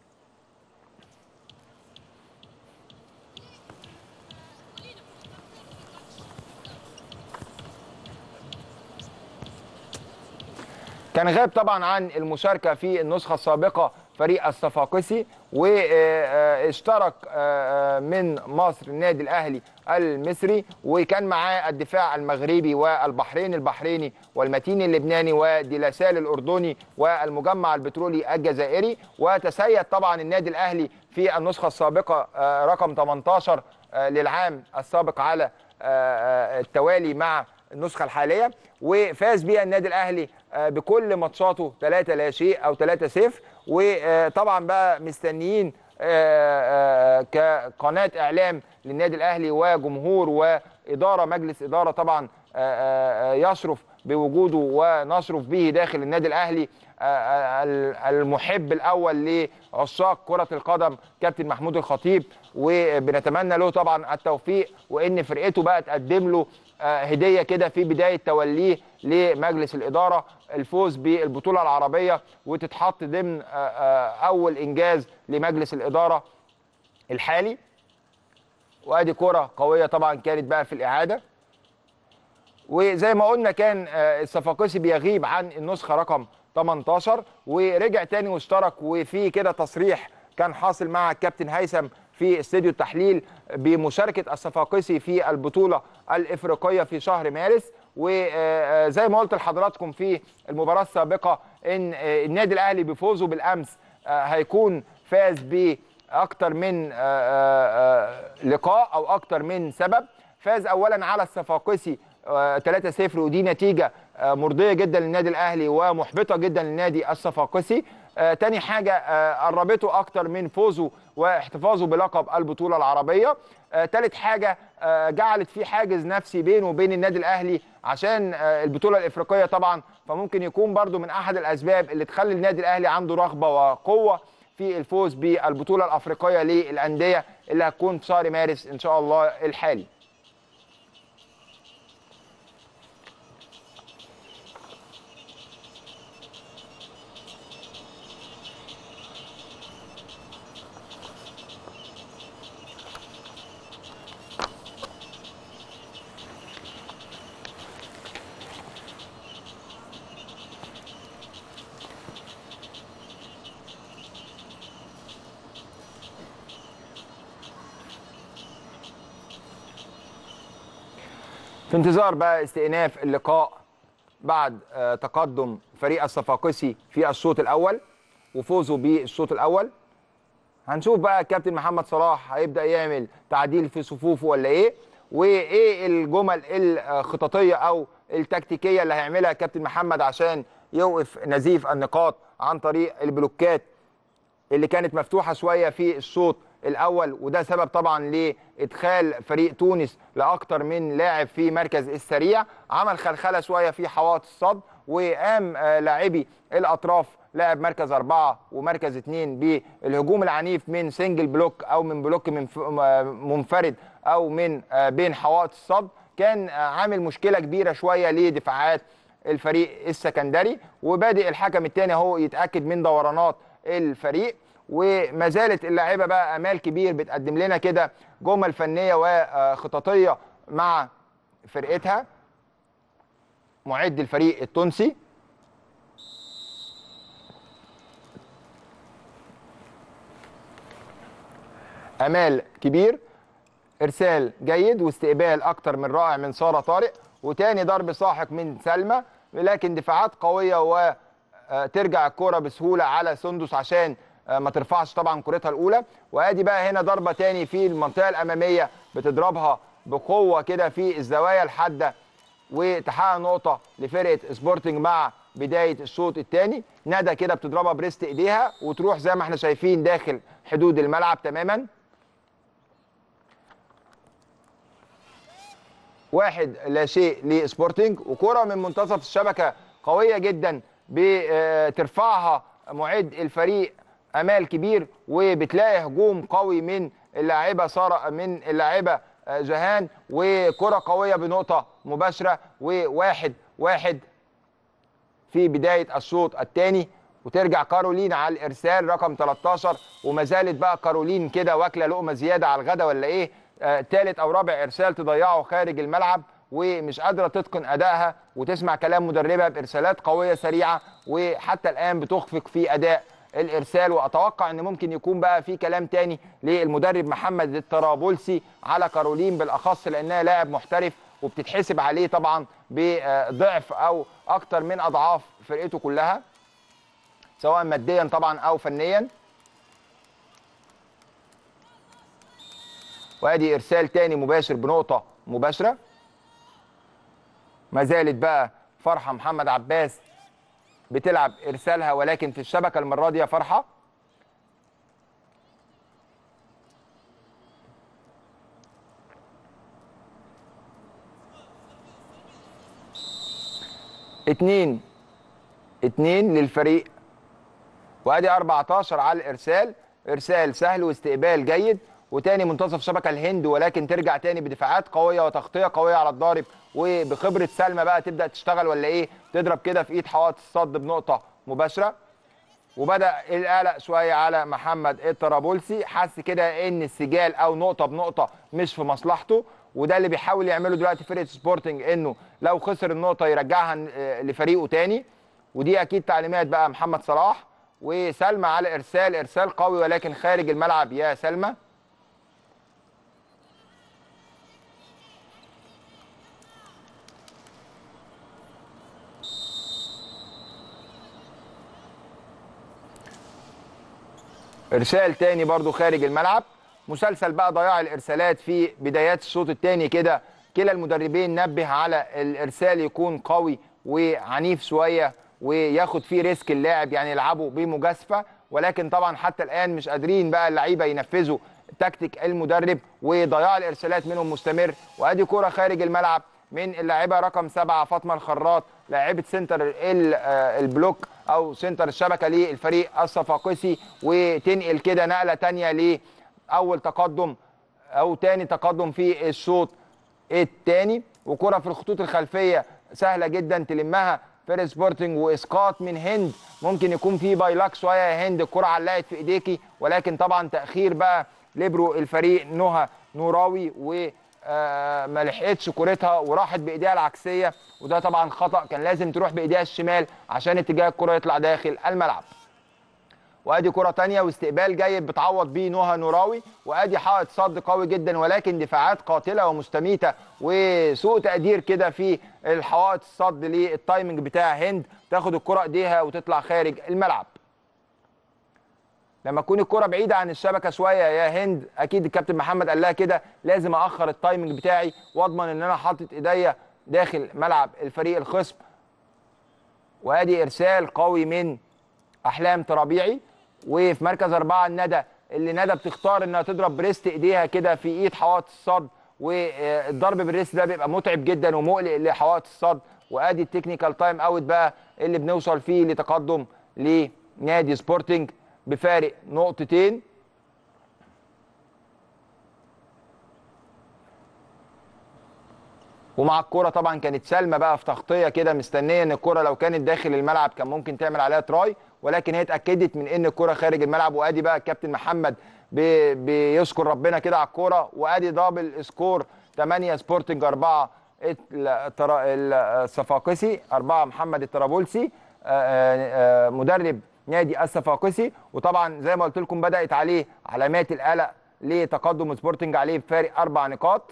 كان غاب طبعا عن المشاركه في النسخه السابقه فريق الصفاقسي واشترك من مصر النادي الاهلي المصري وكان معاه الدفاع المغربي والبحرين البحريني والمتين اللبناني وديلاسال الاردني والمجمع البترولي الجزائري وتسيد طبعا النادي الاهلي في النسخه السابقه آه، رقم 18 آه، للعام السابق على آه، آه، التوالي مع النسخه الحاليه وفاز بيها النادي الاهلي آه، بكل ماتشاته 3 لا شيء او 3 0 وطبعا بقى مستنيين آه، آه، كقناه اعلام للنادي الاهلي وجمهور واداره مجلس اداره طبعا آه، آه، يشرف بوجوده ونشرف به داخل النادي الاهلي آه، آه، المحب الاول لعشاق كره القدم كابتن محمود الخطيب وبنتمنى له طبعا التوفيق وان فرقته بقى تقدم له آه، هديه كده في بدايه توليه لمجلس الاداره الفوز بالبطوله العربيه وتتحط ضمن آه، آه، اول انجاز لمجلس الاداره الحالي وادي كره قويه طبعا كانت بقى في الاعاده وزي ما قلنا كان آه، الصفاقسي بيغيب عن النسخه رقم 18 ورجع تاني واشترك وفي كده تصريح كان حاصل مع الكابتن هيثم في استديو التحليل بمشاركه الصفاقسي في البطوله الافريقيه في شهر مارس وزي ما قلت لحضراتكم في المباراه السابقه ان آه، النادي الاهلي بفوزه بالامس آه، هيكون فاز باكتر من آه، آه، آه، لقاء او اكتر من سبب فاز اولا على الصفاقسي آه، 3-0 ودي نتيجه آه، مرضيه جدا للنادي الاهلي ومحبطه جدا للنادي الصفاقسي آه، تاني حاجه آه، قربته اكتر من فوزه واحتفاظه بلقب البطوله العربيه آه، تالت حاجه آه، جعلت في حاجز نفسي بينه وبين النادي الاهلي عشان آه، البطوله الافريقيه طبعا فممكن يكون برضو من احد الاسباب اللي تخلي النادي الاهلي عنده رغبه وقوه في الفوز بالبطوله الافريقيه للانديه اللي هتكون في شهر مارس ان شاء الله الحالي في انتظار بقى استئناف اللقاء بعد آه، تقدم فريق الصفاقسي في الشوط الاول وفوزه بالشوط الاول هنشوف بقى الكابتن محمد صلاح هيبدا يعمل تعديل في صفوفه ولا ايه وايه الجمل الخططيه او التكتيكيه اللي هيعملها الكابتن محمد عشان يوقف نزيف النقاط عن طريق البلوكات اللي كانت مفتوحه شويه في الشوط الاول وده سبب طبعا لادخال فريق تونس لاكثر من لاعب في مركز السريع عمل خلخله شويه في حوائط الصد وقام آه، لاعبي الاطراف لاعب مركز أربعة ومركز اثنين بالهجوم العنيف من سنجل بلوك أو من بلوك منف- م- منفرد أو من آه، بين حوائط الصد كان آه، عامل مشكلة كبيرة شوية لدفاعات الفريق السكندري وبادئ الحكم الثاني اهو يتأكد من دورانات الفريق وما زالت اللاعيبه بقى امال كبير بتقدم لنا كده جمل فنيه وخططيه مع فرقتها معد الفريق التونسي امال كبير ارسال جيد واستقبال اكتر من رائع من ساره طارق وتاني ضرب ساحق من سلمى لكن دفاعات قويه وترجع الكره بسهوله على سندس عشان آه، ما ترفعش طبعا كرتها الاولى وادي بقى هنا ضربه تاني في المنطقه الاماميه بتضربها بقوه كده في الزوايا الحاده وتحقق نقطه لفرقه سبورتنج مع بدايه الشوط الثاني ندى كده بتضربها بريست ايديها وتروح زي ما احنا شايفين داخل حدود الملعب تماما واحد لا شيء لسبورتنج وكرة من منتصف الشبكة قوية جدا بترفعها معد الفريق امال كبير وبتلاقي هجوم قوي من اللاعبه ساره من اللاعبه جهان وكره قويه بنقطه مباشره وواحد واحد في بدايه الشوط الثاني وترجع كارولين على الارسال رقم 13 وما زالت بقى كارولين كده واكله لقمه زياده على الغدا ولا ايه ثالث آه او رابع ارسال تضيعه خارج الملعب ومش قادره تتقن ادائها وتسمع كلام مدربها بارسالات قويه سريعه وحتى الان بتخفق في اداء الارسال واتوقع ان ممكن يكون بقى في كلام تاني للمدرب محمد الطرابلسي على كارولين بالاخص لانها لاعب محترف وبتتحسب عليه طبعا بضعف او اكتر من اضعاف فرقته كلها سواء ماديا طبعا او فنيا وادي ارسال تاني مباشر بنقطه مباشره ما زالت بقى فرحه محمد عباس بتلعب ارسالها ولكن في الشبكه المره دي يا فرحه اتنين اتنين للفريق وادي 14 على الارسال ارسال سهل واستقبال جيد وتاني منتصف شبكه الهند ولكن ترجع تاني بدفاعات قويه وتغطيه قويه على الضارب وبخبره سلمى بقى تبدا تشتغل ولا ايه تضرب كده في ايد حوائط الصد بنقطه مباشره وبدا القلق شويه على محمد الطرابلسي حس كده ان السجال او نقطه بنقطه مش في مصلحته وده اللي بيحاول يعمله دلوقتي فرقه سبورتنج انه لو خسر النقطه يرجعها لفريقه تاني ودي اكيد تعليمات بقى محمد صلاح وسلمى على ارسال ارسال قوي ولكن خارج الملعب يا سلمى ارسال تاني برضو خارج الملعب مسلسل بقى ضياع الارسالات في بدايات الشوط الثاني كده كلا المدربين نبه على الارسال يكون قوي وعنيف شويه وياخد فيه ريسك اللاعب يعني يلعبوا بمجازفه ولكن طبعا حتى الان مش قادرين بقى اللعيبه ينفذوا تكتيك المدرب وضياع الارسالات منهم مستمر وادي كره خارج الملعب من اللاعبه رقم سبعه فاطمه الخراط لاعبه سنتر البلوك او سنتر الشبكه للفريق الصفاقسي وتنقل كده نقله ثانيه لاول تقدم او ثاني تقدم في الشوط الثاني وكره في الخطوط الخلفيه سهله جدا تلمها فرق سبورتنج واسقاط من هند ممكن يكون في بايلاك شويه يا هند الكره علقت في ايديكي ولكن طبعا تاخير بقى ليبرو الفريق نهى نوراوي و ما لحقتش كورتها وراحت بايديها العكسيه وده طبعا خطا كان لازم تروح بايديها الشمال عشان اتجاه الكره يطلع داخل الملعب وادي كره ثانيه واستقبال جيد بتعوض بيه نهى نوراوي وادي حائط صد قوي جدا ولكن دفاعات قاتله ومستميته وسوء تقدير كده في الحوائط الصد للتايمنج بتاع هند تاخد الكره ايديها وتطلع خارج الملعب لما تكون الكره بعيده عن الشبكه شويه يا هند اكيد الكابتن محمد قال لها كده لازم اخر التايمنج بتاعي واضمن ان انا حاطط ايديا داخل ملعب الفريق الخصم وادي ارسال قوي من احلام ترابيعي وفي مركز اربعه الندى اللي ندى بتختار انها تضرب بريست ايديها كده في ايد حوائط الصد والضرب بالريست ده بيبقى متعب جدا ومقلق لحوائط الصد وادي التكنيكال تايم اوت بقى اللي بنوصل فيه لتقدم لنادي سبورتنج بفارق نقطتين ومع الكرة طبعا كانت سلمى بقى في تغطية كده مستنية ان الكرة لو كانت داخل الملعب كان ممكن تعمل عليها تراي ولكن هي اتأكدت من ان الكرة خارج الملعب وادي بقى الكابتن محمد بي بيشكر ربنا كده على الكرة وادي دبل سكور 8 سبورتنج 4 الصفاقسي 4 محمد الطرابلسي مدرب نادي الصفاقسي وطبعا زي ما قلت لكم بدات عليه علامات القلق لتقدم سبورتنج عليه بفارق اربع نقاط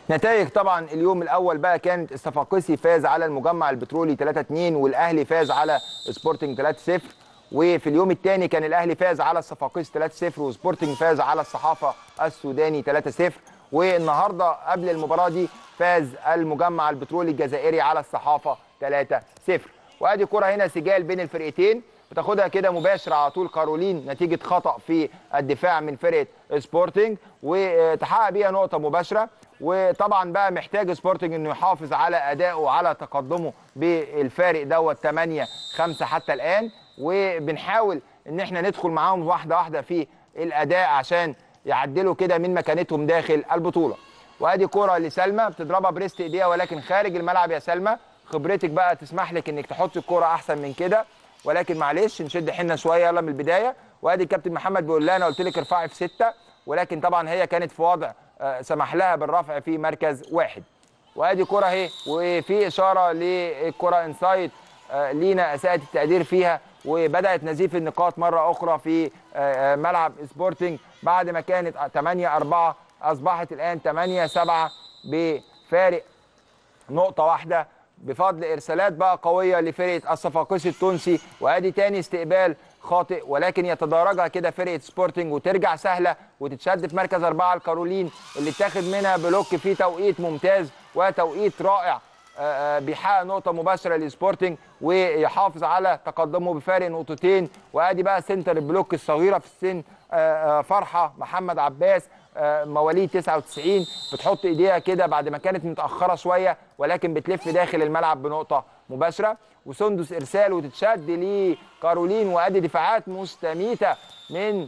نتائج طبعا اليوم الاول بقى كانت الصفاقسي فاز على المجمع البترولي 3-2 والاهلي فاز على سبورتنج 3-0 وفي اليوم الثاني كان الاهلي فاز على الصفاقسي 3-0 وسبورتنج فاز على الصحافه السوداني 3-0 والنهارده قبل المباراه دي فاز المجمع البترولي الجزائري على الصحافه 3-0 وادي كره هنا سجال بين الفرقتين بتاخدها كده مباشر على طول كارولين نتيجه خطا في الدفاع من فرقه سبورتنج وتحقق بيها نقطه مباشره وطبعا بقى محتاج سبورتنج انه يحافظ على ادائه وعلى تقدمه بالفارق دوت 8 5 حتى الان وبنحاول ان احنا ندخل معاهم واحده واحده في الاداء عشان يعدلوا كده من مكانتهم داخل البطوله وادي كره لسلمى بتضربها بريست ايديها ولكن خارج الملعب يا سلمى خبرتك بقى تسمح لك انك تحط الكره احسن من كده ولكن معلش نشد حيلنا شويه يلا من البدايه وادي الكابتن محمد بيقول لها انا قلت لك ارفعي في سته ولكن طبعا هي كانت في وضع آه، سمح لها بالرفع في مركز واحد وادي كره اهي وفي اشاره للكره انسايد آه، لينا اساءت التقدير فيها وبدات نزيف النقاط مره اخرى في آه، آه، ملعب سبورتنج بعد ما كانت 8 4 اصبحت الان 8 7 بفارق نقطة واحدة بفضل إرسالات بقى قوية لفرقة الصفاقسي التونسي وأدي تاني استقبال خاطئ ولكن يتدارجها كده فرقة سبورتنج وترجع سهلة وتتشد في مركز أربعة الكارولين اللي اتاخد منها بلوك في توقيت ممتاز وتوقيت رائع آه، آه، بيحقق نقطة مباشرة لسبورتنج ويحافظ على تقدمه بفارق نقطتين وادي بقى سنتر البلوك الصغيرة في السن آه، آه، فرحة محمد عباس آه، مواليد 99 بتحط ايديها كده بعد ما كانت متاخره شويه ولكن بتلف داخل الملعب بنقطه مباشره وسندس ارسال وتتشد لكارولين وادي دفاعات مستميته من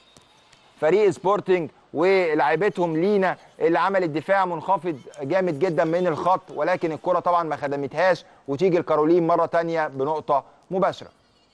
فريق سبورتنج ولاعيبتهم لينا اللي عملت دفاع منخفض جامد جدا من الخط ولكن الكره طبعا ما خدمتهاش وتيجي الكارولين مره تانية بنقطه مباشره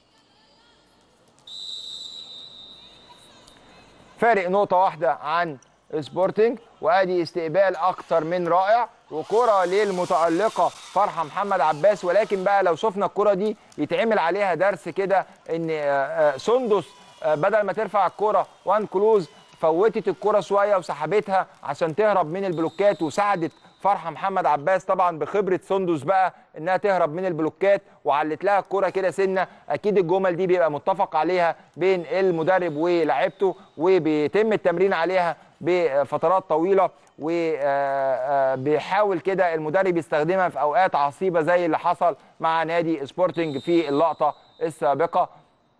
فارق نقطة واحدة عن سبورتنج وادي استقبال اكتر من رائع وكرة للمتألقة فرحة محمد عباس ولكن بقى لو شفنا الكرة دي يتعمل عليها درس كده ان آه، آه، سندس آه، بدل ما ترفع الكرة وان كلوز فوتت الكرة شوية وسحبتها عشان تهرب من البلوكات وساعدت فرحه محمد عباس طبعا بخبره سندس بقى انها تهرب من البلوكات وعلت لها الكره كده سنه اكيد الجمل دي بيبقى متفق عليها بين المدرب ولاعيبته وبيتم التمرين عليها بفترات طويله وبيحاول كده المدرب يستخدمها في اوقات عصيبه زي اللي حصل مع نادي سبورتنج في اللقطه السابقه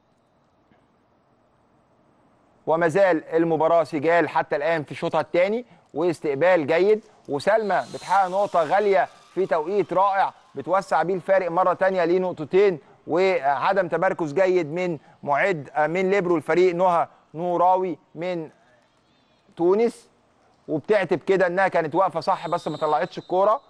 وما زال المباراه سجال حتى الان في شوطها الثاني واستقبال جيد وسلمى بتحقق نقطه غاليه في توقيت رائع بتوسع بيه الفارق مره ثانيه لنقطتين وعدم تمركز جيد من معد من ليبرو الفريق نهى نوراوي من تونس وبتعتب كده انها كانت واقفه صح بس ما طلعتش الكوره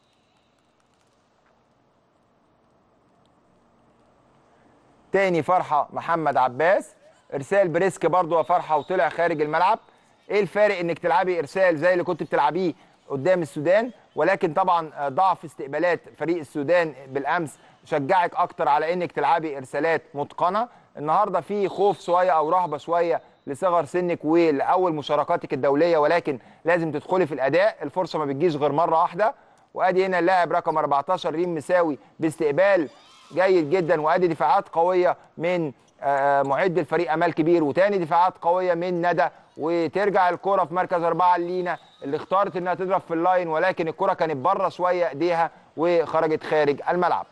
تاني فرحه محمد عباس ارسال بريسك برضه يا فرحه وطلع خارج الملعب ايه الفارق انك تلعبي ارسال زي اللي كنت بتلعبيه قدام السودان ولكن طبعا ضعف استقبالات فريق السودان بالامس شجعك اكتر على انك تلعبي ارسالات متقنه النهارده في خوف شويه او رهبه شويه لصغر سنك ولاول مشاركاتك الدوليه ولكن لازم تدخلي في الاداء الفرصه ما بتجيش غير مره واحده وادي هنا اللاعب رقم 14 ريم مساوي باستقبال جيد جدا وادي دفاعات قويه من آه، معد الفريق امال كبير وتاني دفاعات قويه من ندى وترجع الكره في مركز اربعه لينا اللي اختارت انها تضرب في اللاين ولكن الكره كانت بره شويه ايديها وخرجت خارج الملعب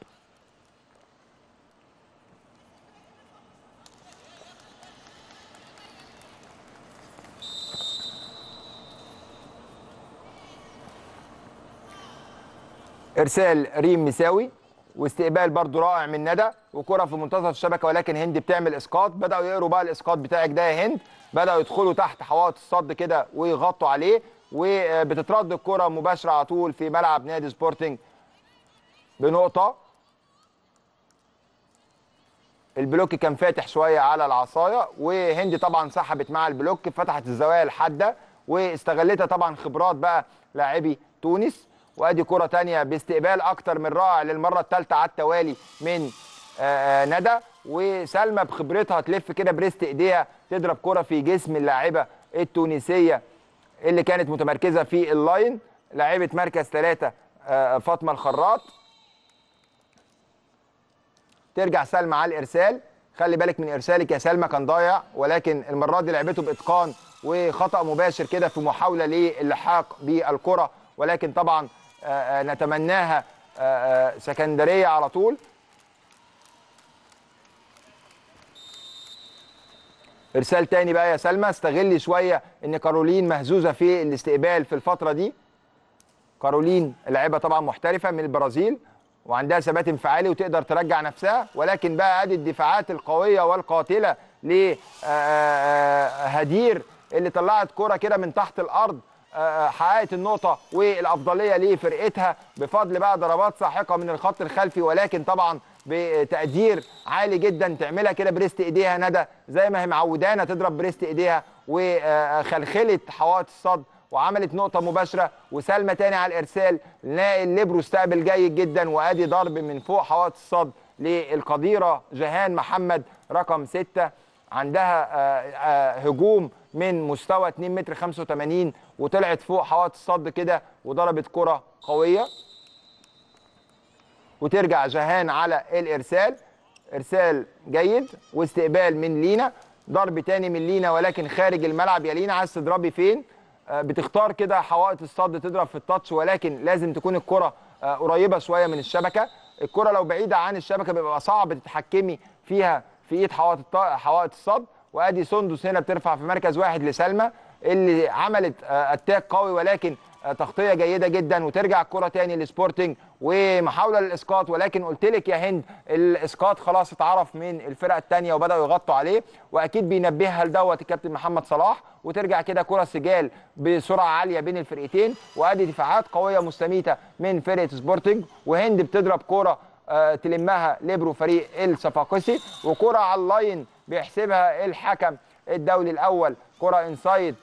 ارسال ريم مساوي واستقبال برضو رائع من ندى وكره في منتصف الشبكه ولكن هند بتعمل اسقاط بداوا يقروا بقى الاسقاط بتاعك ده يا هند بداوا يدخلوا تحت حوائط الصد كده ويغطوا عليه وبتترد الكره مباشره على طول في ملعب نادي سبورتنج بنقطه البلوك كان فاتح شويه على العصايه وهند طبعا سحبت مع البلوك فتحت الزوايا الحاده واستغلتها طبعا خبرات بقى لاعبي تونس وادي كره تانية باستقبال اكتر من رائع للمره الثالثه على التوالي من آه، آه، ندى وسلمى بخبرتها تلف كده بريست ايديها تضرب كره في جسم اللاعبه التونسيه اللي كانت متمركزه في اللاين لاعيبه مركز ثلاثه آه، فاطمه الخراط ترجع سلمى على الارسال خلي بالك من ارسالك يا سلمى كان ضايع ولكن المره دي لعبته باتقان وخطا مباشر كده في محاوله للحاق بالكره ولكن طبعا آه، آه، نتمناها آه، آه، سكندريه على طول ارسال تاني بقى يا سلمى استغلي شويه ان كارولين مهزوزه في الاستقبال في الفتره دي كارولين لاعبه طبعا محترفه من البرازيل وعندها ثبات انفعالي وتقدر ترجع نفسها ولكن بقى ادي الدفاعات القويه والقاتله لهدير اللي طلعت كرة كده من تحت الارض آه، حققت النقطة والأفضلية لفرقتها بفضل بقى ضربات ساحقة من الخط الخلفي ولكن طبعا بتقدير عالي جدا تعملها كده بريست ايديها ندى زي ما هي معودانا تضرب بريست ايديها وخلخلت حوائط الصد وعملت نقطة مباشرة وسلمى تاني على الإرسال نلاقي الليبرو استقبل جيد جدا وأدي ضرب من فوق حوائط الصد للقديرة جهان محمد رقم ستة عندها آه، آه، هجوم من مستوى 2 متر 85 وطلعت فوق حوائط الصد كده وضربت كرة قوية وترجع جهان على الارسال ارسال جيد واستقبال من لينا ضرب تاني من لينا ولكن خارج الملعب يا لينا عايز تضربي فين آه، بتختار كده حوائط الصد تضرب في التاتش ولكن لازم تكون الكره آه، قريبه شويه من الشبكه الكره لو بعيده عن الشبكه بيبقى صعب تتحكمي فيها في ايد حوائط الط- حوائط الصد وادي سندس هنا بترفع في مركز واحد لسلمى اللي عملت آه، اتاك قوي ولكن آه، تغطيه جيده جدا وترجع الكره تاني لسبورتنج ومحاوله للاسقاط ولكن قلت لك يا هند الاسقاط خلاص اتعرف من الفرقه الثانيه وبداوا يغطوا عليه واكيد بينبهها لدوت الكابتن محمد صلاح وترجع كده كره سجال بسرعه عاليه بين الفرقتين وادي دفاعات قويه مستميته من فرقه سبورتنج وهند بتضرب كره آه، تلمها ليبرو فريق الصفاقسي وكره على اللاين بيحسبها الحكم الدولي الاول كره انسايد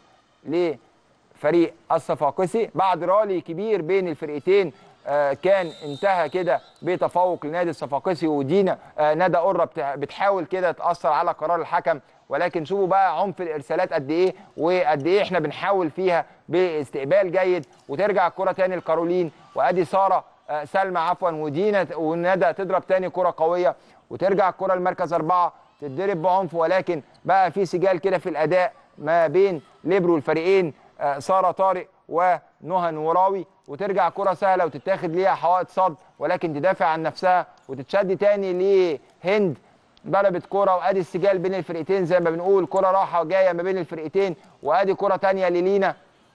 لفريق الصفاقسي بعد رالي كبير بين الفرقتين آه، كان انتهى كده بتفوق لنادي الصفاقسي ودينا آه، ندى قره بت- بتحاول كده تاثر على قرار الحكم ولكن شوفوا بقى عنف الارسالات قد ايه وقد ايه احنا بنحاول فيها باستقبال جيد وترجع الكره تاني لكارولين وادي ساره آه، سلمى عفوا ودينا وندى تضرب تاني كره قويه وترجع الكره لمركز اربعه تتضرب بعنف ولكن بقى في سجال كده في الاداء ما بين ليبرو الفريقين آه، ساره طارق ونهى نوراوي وترجع كره سهله وتتاخد ليها حوائط صد ولكن تدافع عن نفسها وتتشد تاني لهند ضربت كره وادي السجال بين الفرقتين زي ما بنقول كره راحه جايه ما بين الفرقتين وادي كره تانيه للينا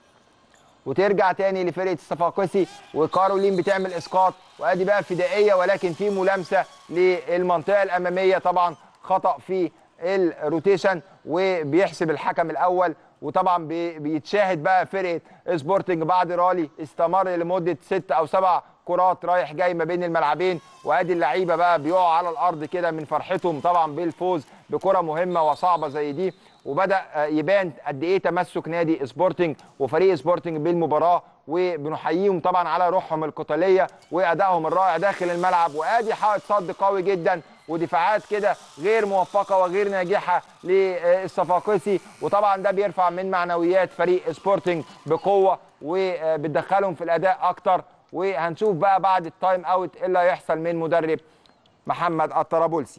وترجع تاني لفرقه الصفاقسي وكارولين بتعمل اسقاط وادي بقى فدائيه ولكن في ملامسه للمنطقه الاماميه طبعا خطا في الروتيشن وبيحسب الحكم الاول وطبعا بي- بيتشاهد بقى فرقه سبورتنج بعد رالي استمر لمده ست او سبع كرات رايح جاي ما بين الملعبين وادي اللعيبه بقى بيقعوا على الارض كده من فرحتهم طبعا بالفوز بكره مهمه وصعبه زي دي وبدا آه، يبان قد ايه تمسك نادي سبورتنج وفريق سبورتنج بالمباراه وبنحييهم طبعا على روحهم القتاليه وادائهم الرائع داخل الملعب وادي حائط صد قوي جدا ودفاعات كده غير موفقه وغير ناجحه للصفاقسي وطبعا ده بيرفع من معنويات فريق سبورتنج بقوه وبتدخلهم في الاداء اكتر وهنشوف بقى بعد التايم اوت ايه اللي هيحصل من مدرب محمد الطرابلسي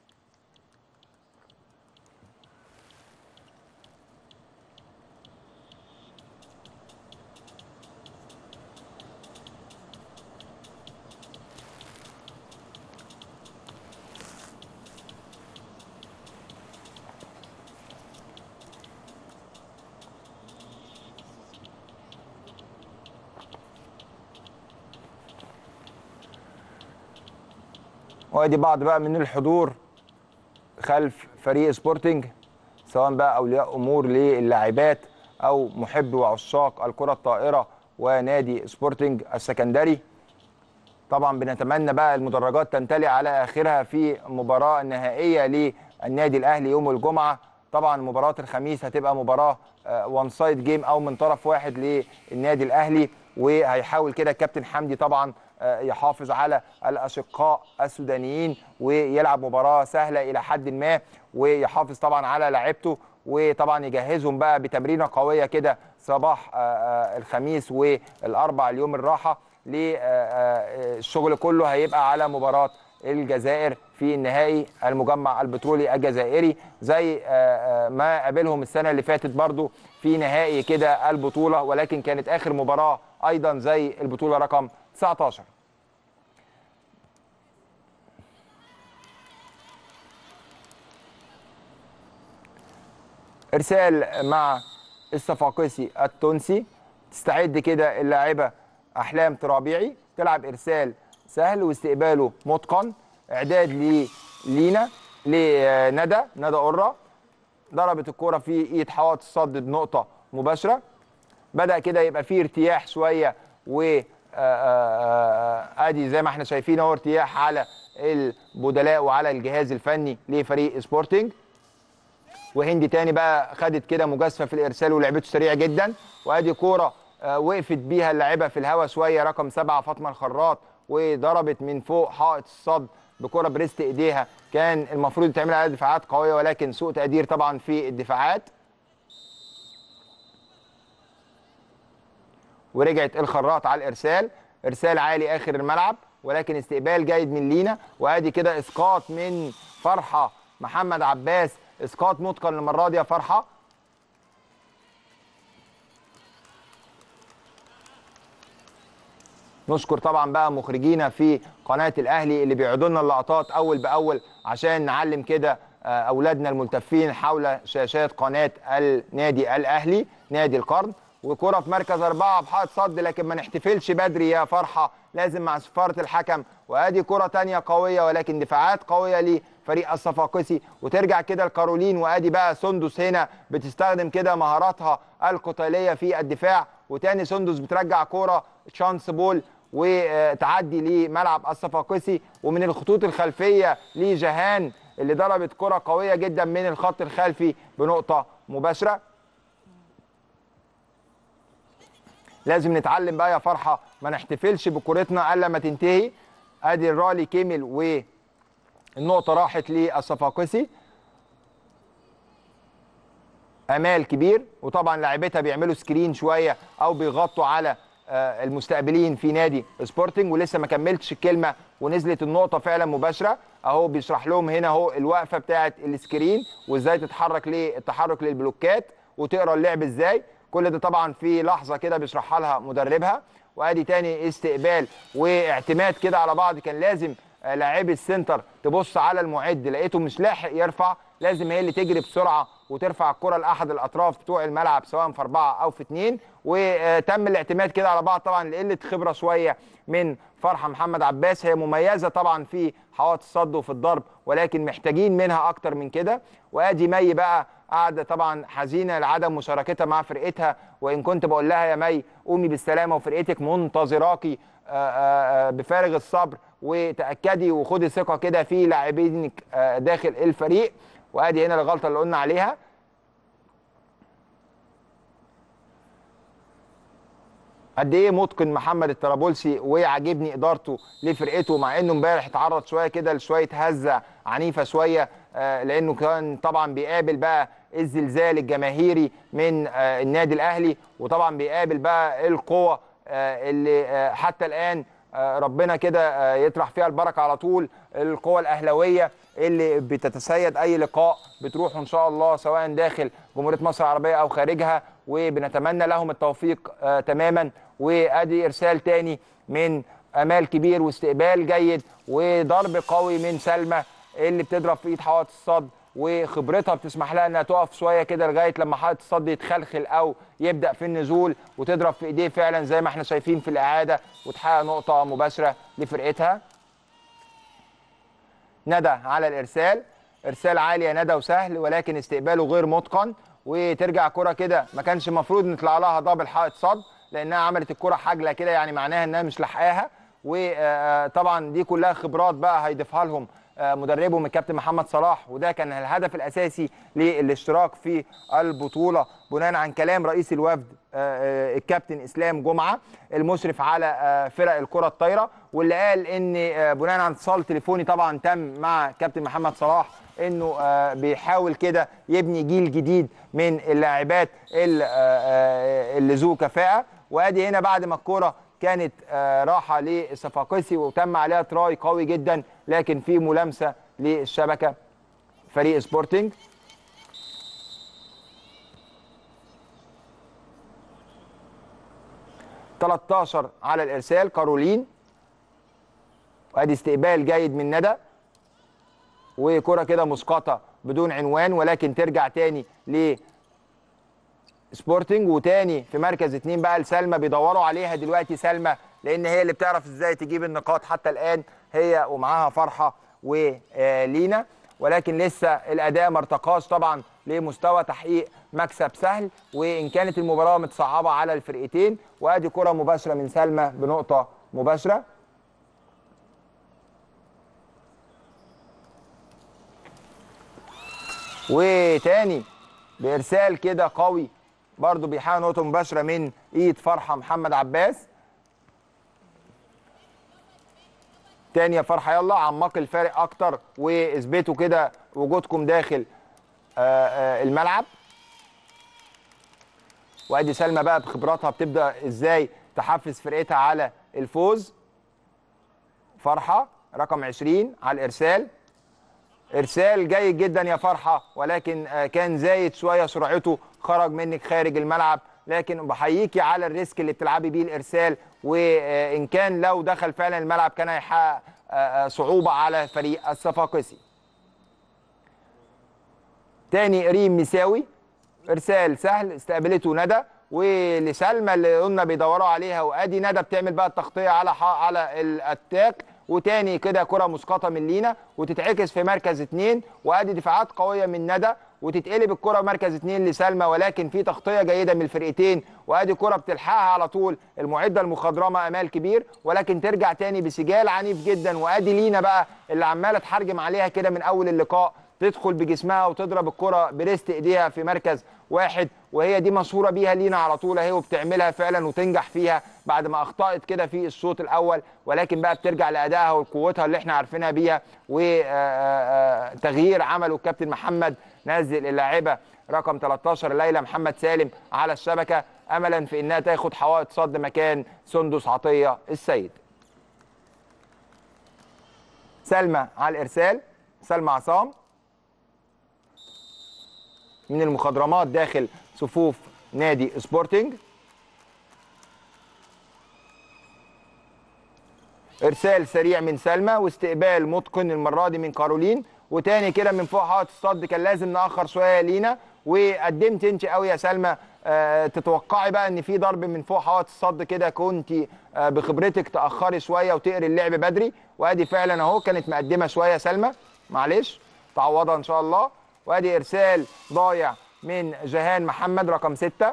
وادي بعض بقى من الحضور خلف فريق سبورتنج سواء بقى اولياء امور للاعبات او محب وعشاق الكره الطائره ونادي سبورتنج السكندري طبعا بنتمنى بقى المدرجات تمتلئ على اخرها في مباراه نهائيه للنادي الاهلي يوم الجمعه طبعا مباراه الخميس هتبقى مباراه وان سايد جيم او من طرف واحد للنادي الاهلي وهيحاول كده الكابتن حمدي طبعا آه، يحافظ على الاشقاء السودانيين ويلعب مباراه سهله الى حد ما ويحافظ طبعا على لعيبته وطبعا يجهزهم بقى بتمرينه قويه كده صباح آه، آه، الخميس والاربع اليوم الراحه للشغل كله هيبقى على مباراه الجزائر في النهائي المجمع البترولي الجزائري زي آه، آه، ما قابلهم السنه اللي فاتت برضو في نهائي كده البطوله ولكن كانت اخر مباراه ايضا زي البطوله رقم 19 ارسال مع الصفاقسي التونسي تستعد كده اللاعبه احلام ترابيعي تلعب ارسال سهل واستقباله متقن اعداد للينا لندى ندى قره ضربت الكوره في ايد حوائط الصد بنقطه مباشره بدا كده يبقى فيه ارتياح شويه و آه، آه، آه، ادي زي ما احنا شايفين اهو ارتياح على البدلاء وعلى الجهاز الفني لفريق سبورتنج وهندي تاني بقى خدت كده مجازفه في الارسال ولعبته سريع جدا وادي كوره آه، وقفت بيها اللاعبه في الهوا شويه رقم سبعه فاطمه الخراط وضربت من فوق حائط الصد بكره بريست ايديها كان المفروض يتعمل عليها دفاعات قويه ولكن سوء تقدير طبعا في الدفاعات ورجعت الخراط على الارسال ارسال عالي اخر الملعب ولكن استقبال جيد من لينا وادي كده اسقاط من فرحه محمد عباس اسقاط متقن المره دي يا فرحه نشكر طبعا بقى مخرجينا في قناه الاهلي اللي بيعرضوا لنا اللقطات اول باول عشان نعلم كده آه، اولادنا الملتفين حول شاشات قناه النادي الاهلي نادي القرن وكره في مركز اربعه بحائط صد لكن ما نحتفلش بدري يا فرحه لازم مع صفاره الحكم وادي كره تانية قويه ولكن دفاعات قويه لفريق الصفاقسي وترجع كده الكارولين وادي بقى سندس هنا بتستخدم كده مهاراتها القتاليه في الدفاع وتاني سندس بترجع كوره شانس بول وتعدي لملعب الصفاقسي ومن الخطوط الخلفيه لجهان اللي ضربت كره قويه جدا من الخط الخلفي بنقطه مباشره لازم نتعلم بقى يا فرحه ما نحتفلش بكورتنا الا ما تنتهي ادي الرالي كمل والنقطه راحت للصفاقسي امال كبير وطبعا لاعبتها بيعملوا سكرين شويه او بيغطوا على آه، المستقبلين في نادي سبورتنج ولسه ما كملتش الكلمه ونزلت النقطه فعلا مباشره اهو بيشرح لهم هنا اهو الوقفه بتاعه السكرين وازاي تتحرك للتحرك للبلوكات وتقرا اللعب ازاي كل ده طبعا في لحظه كده بيشرحها لها مدربها وادي تاني استقبال واعتماد كده على بعض كان لازم آه، لاعبي السنتر تبص على المعد لقيته مش لاحق يرفع لازم هي اللي تجري بسرعه وترفع الكره لاحد الاطراف بتوع الملعب سواء في اربعه او في اثنين وتم الاعتماد كده على بعض طبعا لقله خبره شويه من فرحه محمد عباس هي مميزه طبعا في حوائط الصد وفي الضرب ولكن محتاجين منها اكتر من كده وادي مي بقى قاعده طبعا حزينه لعدم مشاركتها مع فرقتها وان كنت بقول لها يا مي قومي بالسلامه وفرقتك منتظراكي آه، آه، آه، بفارغ الصبر وتاكدي وخدي ثقه كده في لاعبينك آه، داخل الفريق وادي هنا الغلطه اللي قلنا عليها قد ايه متقن محمد الطرابلسي وعاجبني ادارته لفرقته مع انه امبارح اتعرض شويه كده لشويه هزه عنيفه شويه آه، لانه كان طبعا بيقابل بقى الزلزال الجماهيري من آه، النادي الاهلي وطبعا بيقابل بقى القوه آه، اللي آه، حتى الان آه، ربنا كده آه، يطرح فيها البركه على طول القوى الاهلاويه اللي بتتسيد اي لقاء بتروح ان شاء الله سواء داخل جمهوريه مصر العربيه او خارجها وبنتمنى لهم التوفيق آه، تماما وادي ارسال تاني من امال كبير واستقبال جيد وضرب قوي من سلمى اللي بتضرب في ايد حوائط الصد وخبرتها بتسمح لها انها تقف شويه كده لغايه لما حائط الصد يتخلخل او يبدا في النزول وتضرب في ايديه فعلا زي ما احنا شايفين في الاعاده وتحقق نقطه مباشره لفرقتها ندى على الارسال ارسال عالي يا ندى وسهل ولكن استقباله غير متقن وترجع كره كده ما كانش المفروض نطلع لها دبل حائط صد لانها عملت الكره حاجله كده يعني معناها انها مش لاحقاها وطبعا دي كلها خبرات بقى هيضيفها لهم آه، مدربهم الكابتن محمد صلاح وده كان الهدف الاساسي للاشتراك في البطوله بناء عن كلام رئيس الوفد آه، آه، الكابتن اسلام جمعه المشرف على آه، فرق الكره الطايره واللي قال ان آه، بناء عن اتصال تليفوني طبعا تم مع كابتن محمد صلاح انه آه، بيحاول كده يبني جيل جديد من اللاعبات اللي, آه، آه، اللي ذو كفاءه وادي هنا بعد ما الكره كانت آه، راحه للصفاقسي وتم عليها تراي قوي جدا لكن في ملامسه للشبكه فريق سبورتنج تلتاشر على الارسال كارولين وادي استقبال جيد من ندى وكره كده مسقطه بدون عنوان ولكن ترجع تاني ل سبورتنج وتاني في مركز اتنين بقى لسلمى بيدوروا عليها دلوقتي سلمى لان هي اللي بتعرف ازاي تجيب النقاط حتى الان هي ومعاها فرحه ولينا ولكن لسه الاداء ما ارتقاش طبعا لمستوى تحقيق مكسب سهل وان كانت المباراه متصعبه على الفرقتين وادي كره مباشره من سلمى بنقطه مباشره وتاني بارسال كده قوي برضو بيحاول نقطه مباشره من ايد فرحه محمد عباس تاني يا فرحه يلا عمق الفارق اكتر واثبتوا كده وجودكم داخل آه، آه، الملعب وادي سلمى بقى بخبراتها بتبدا ازاي تحفز فرقتها على الفوز فرحه رقم 20 على الارسال ارسال جيد جدا يا فرحه ولكن آه، كان زايد شويه سرعته خرج منك خارج الملعب لكن بحييكي على الريسك اللي بتلعبي بيه الارسال وان كان لو دخل فعلا الملعب كان هيحقق آه، آه، صعوبه على فريق الصفاقسي تاني ريم مساوي ارسال سهل استقبلته ندى ولسلمى اللي قلنا بيدوروا عليها وادي ندى بتعمل بقى التغطيه على ح- على الاتاك وتاني كده كره مسقطه من لينا وتتعكس في مركز اتنين وادي دفاعات قويه من ندى وتتقلب الكره مركز اتنين لسلمى ولكن في تغطيه جيده من الفرقتين وادي كره بتلحقها على طول المعده المخضرمه امال كبير ولكن ترجع تاني بسجال عنيف جدا وادي لينا بقى اللي عماله تحرجم عليها كده من اول اللقاء تدخل بجسمها وتضرب الكره بريست ايديها في مركز واحد وهي دي مشهوره بيها لينا على طول اهي وبتعملها فعلا وتنجح فيها بعد ما اخطات كده في الشوط الاول ولكن بقى بترجع لادائها وقوتها اللي احنا عارفينها بيها وتغيير عمله الكابتن محمد نزل اللاعبه رقم 13 ليلى محمد سالم على الشبكه املا في انها تاخد حوائط صد مكان سندس عطيه السيد سلمى على الارسال سلمى عصام من المخضرمات داخل صفوف نادي سبورتنج ارسال سريع من سلمى واستقبال متقن المره دي من كارولين وتاني كده من فوق حائط الصد كان لازم ناخر شويه لينا وقدمت انت قوي يا سلمى آه تتوقعي بقى ان في ضرب من فوق حائط الصد كده كنت آه بخبرتك تاخري شويه وتقري اللعب بدري وادي فعلا اهو كانت مقدمه شويه سلمى معلش تعوضها ان شاء الله وادي ارسال ضايع من جهان محمد رقم ستة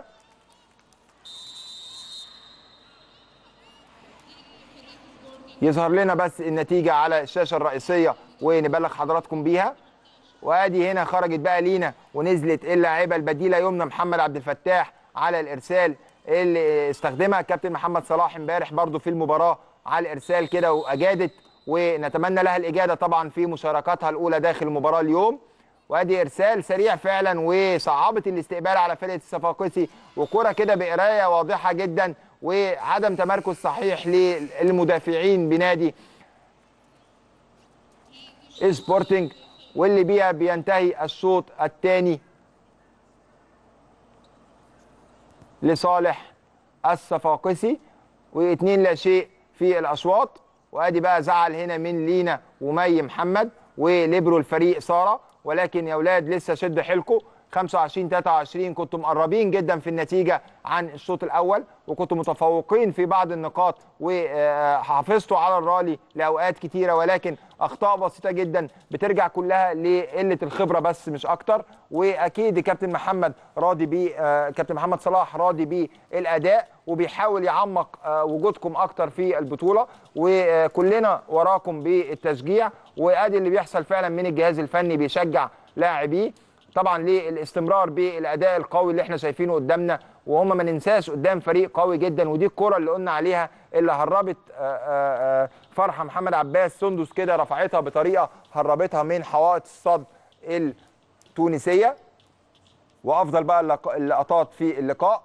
يظهر لنا بس النتيجة على الشاشة الرئيسية ونبلغ حضراتكم بيها وادي هنا خرجت بقى لينا ونزلت اللاعبة البديلة يمنى محمد عبد الفتاح على الارسال اللي استخدمها الكابتن محمد صلاح امبارح برضو في المباراة على الارسال كده واجادت ونتمنى لها الاجاده طبعا في مشاركاتها الاولى داخل المباراه اليوم وادي ارسال سريع فعلا وصعبت الاستقبال على فرقه الصفاقسي وكره كده بقرايه واضحه جدا وعدم تمركز صحيح للمدافعين بنادي سبورتنج واللي بيها بينتهي الشوط الثاني لصالح الصفاقسي واثنين لا شيء في الاشواط وادي بقى زعل هنا من لينا ومي محمد وليبرو الفريق ساره ولكن يا اولاد لسه شد حيلكم 25 23 كنتم مقربين جدا في النتيجه عن الشوط الاول وكنتم متفوقين في بعض النقاط وحافظتوا على الرالي لاوقات كتيره ولكن اخطاء بسيطه جدا بترجع كلها لقله الخبره بس مش اكتر واكيد كابتن محمد راضي بيه كابتن محمد صلاح راضي بالاداء وبيحاول يعمق وجودكم اكتر في البطوله وكلنا وراكم بالتشجيع وادي اللي بيحصل فعلا من الجهاز الفني بيشجع لاعبيه طبعا للاستمرار بالاداء القوي اللي احنا شايفينه قدامنا وهم ما ننساش قدام فريق قوي جدا ودي الكره اللي قلنا عليها اللي هربت آه، آه، آه، فرحه محمد عباس سندس كده رفعتها بطريقه هربتها من حوائط الصد التونسيه وافضل بقى اللق- اللقطات في اللقاء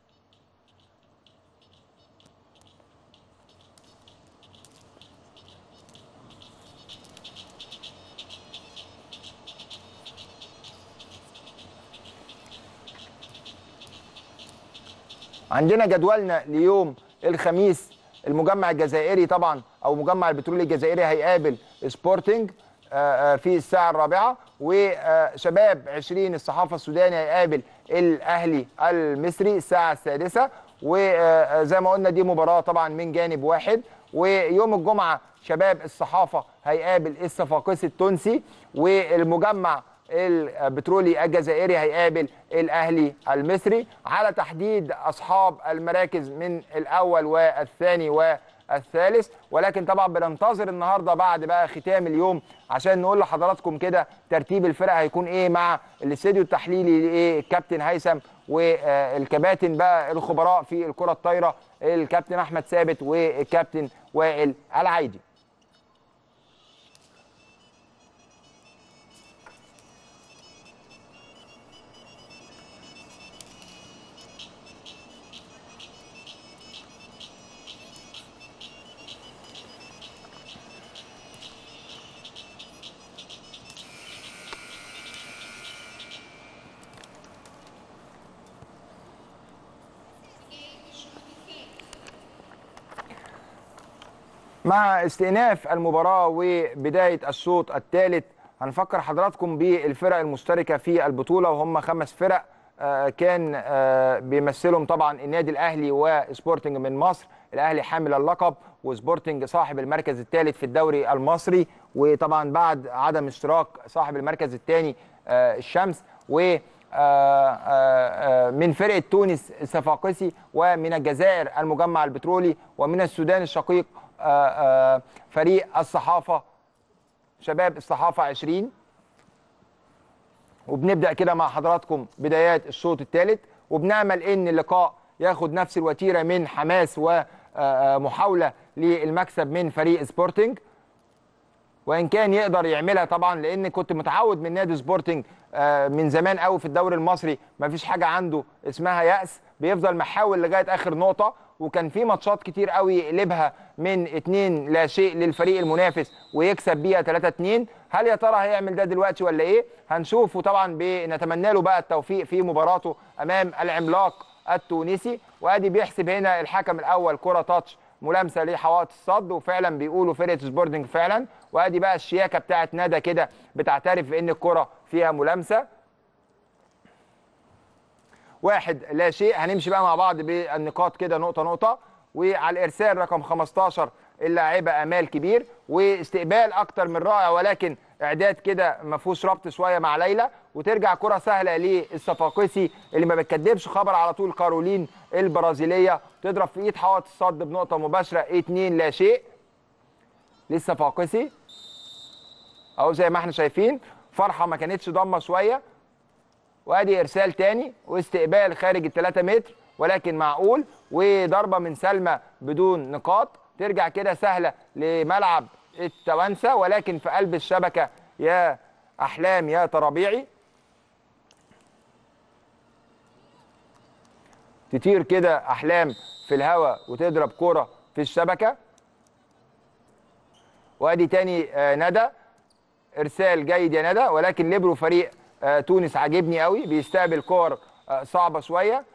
عندنا جدولنا ليوم الخميس المجمع الجزائري طبعا او مجمع البترول الجزائري هيقابل سبورتنج آه، آه، في الساعه الرابعه وشباب 20 الصحافه السوداني هيقابل الاهلي المصري الساعه السادسه وزي ما قلنا دي مباراه طبعا من جانب واحد ويوم الجمعه شباب الصحافه هيقابل الصفاقسي التونسي والمجمع البترولي الجزائري هيقابل الاهلي المصري على تحديد اصحاب المراكز من الاول والثاني والثالث ولكن طبعا بننتظر النهارده بعد بقى ختام اليوم عشان نقول لحضراتكم كده ترتيب الفرق هيكون ايه مع الاستديو التحليلي لايه الكابتن هيثم والكباتن بقى الخبراء في الكره الطايره الكابتن احمد ثابت والكابتن وائل العيدي مع استئناف المباراة وبداية الشوط الثالث هنفكر حضراتكم بالفرق المشتركة في البطولة وهم خمس فرق آه، كان آه، بيمثلهم طبعا النادي الأهلي وسبورتنج من مصر الأهلي حامل اللقب وسبورتنج صاحب المركز الثالث في الدوري المصري وطبعا بعد عدم اشتراك صاحب المركز الثاني الشمس و آه، آه، آه، من فرقة تونس الصفاقسي ومن الجزائر المجمع البترولي ومن السودان الشقيق آه، آه، فريق الصحافة شباب الصحافة 20 وبنبدأ كده مع حضراتكم بدايات الشوط الثالث وبنأمل إن اللقاء ياخد نفس الوتيرة من حماس ومحاولة للمكسب من فريق سبورتنج وان كان يقدر يعملها طبعا لان كنت متعود من نادي سبورتنج آه، من زمان قوي في الدوري المصري ما فيش حاجه عنده اسمها يأس بيفضل محاول لغايه اخر نقطه وكان في ماتشات كتير قوي يقلبها من اتنين لا شيء للفريق المنافس ويكسب بيها 3 2 هل يا ترى هيعمل ده دلوقتي ولا ايه هنشوف وطبعا بنتمنى له بقى التوفيق في مباراته امام العملاق التونسي وادي بيحسب هنا الحكم الاول كره تاتش ملامسه لحوائط الصد وفعلا بيقولوا فرقه سبورتنج فعلا وادي بقى الشياكه بتاعت ندى كده بتعترف بان الكره فيها ملامسه واحد لا شيء هنمشي بقى مع بعض بالنقاط كده نقطه نقطه وعلى الارسال رقم 15 اللاعبه امال كبير واستقبال اكتر من رائع ولكن اعداد كده ما فيهوش ربط شويه مع ليلى وترجع كره سهله للصفاقسي اللي ما بتكدبش خبر على طول كارولين البرازيليه تضرب في ايد حوائط الصد بنقطه مباشره 2 لا شيء للصفاقسي اهو زي ما احنا شايفين فرحه ما كانتش ضامه شويه وادي ارسال تاني واستقبال خارج ال 3 متر ولكن معقول وضربه من سلمى بدون نقاط ترجع كده سهله لملعب التوانسه ولكن في قلب الشبكه يا احلام يا ترابيعي تطير كده احلام في الهواء وتضرب كره في الشبكه وادي تاني آه، ندى ارسال جيد يا ندى ولكن ليبرو فريق آه، تونس عاجبني قوي بيستقبل كور آه، صعبه شويه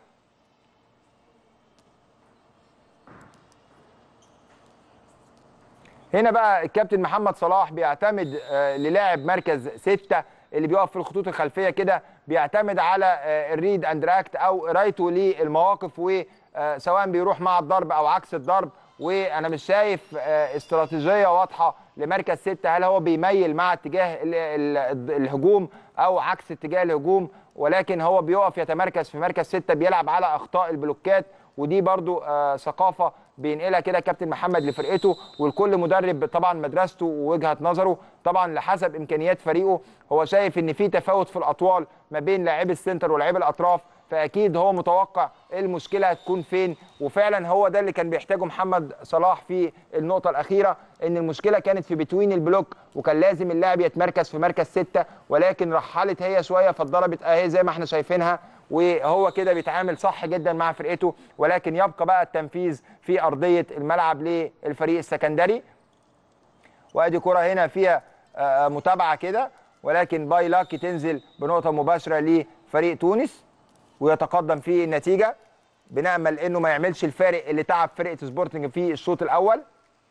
هنا بقى الكابتن محمد صلاح بيعتمد آه، للاعب مركز ستة اللي بيقف في الخطوط الخلفيه كده بيعتمد على آه، الريد اند راكت او قرايته للمواقف وسواء بيروح مع الضرب او عكس الضرب وانا مش شايف آه، استراتيجيه واضحه لمركز ستة هل هو بيميل مع اتجاه ال- ال- الهجوم او عكس اتجاه الهجوم ولكن هو بيقف يتمركز في مركز ستة بيلعب على اخطاء البلوكات ودي برضو آه، ثقافه بينقلها كده كابتن محمد لفرقته والكل مدرب طبعا مدرسته ووجهه نظره طبعا لحسب امكانيات فريقه هو شايف ان في تفاوت في الاطوال ما بين لاعبي السنتر ولاعبي الاطراف فاكيد هو متوقع المشكله هتكون فين وفعلا هو ده اللي كان بيحتاجه محمد صلاح في النقطه الاخيره ان المشكله كانت في بتوين البلوك وكان لازم اللاعب يتمركز في مركز ستة ولكن رحلت هي شويه فاتضربت اهي زي ما احنا شايفينها وهو كده بيتعامل صح جدا مع فرقته ولكن يبقى بقى التنفيذ في ارضيه الملعب للفريق السكندري وادي كره هنا فيها متابعه كده ولكن باي لاكي تنزل بنقطه مباشره لفريق تونس ويتقدم في النتيجه بنامل انه ما يعملش الفارق اللي تعب فرقه سبورتنج في الشوط الاول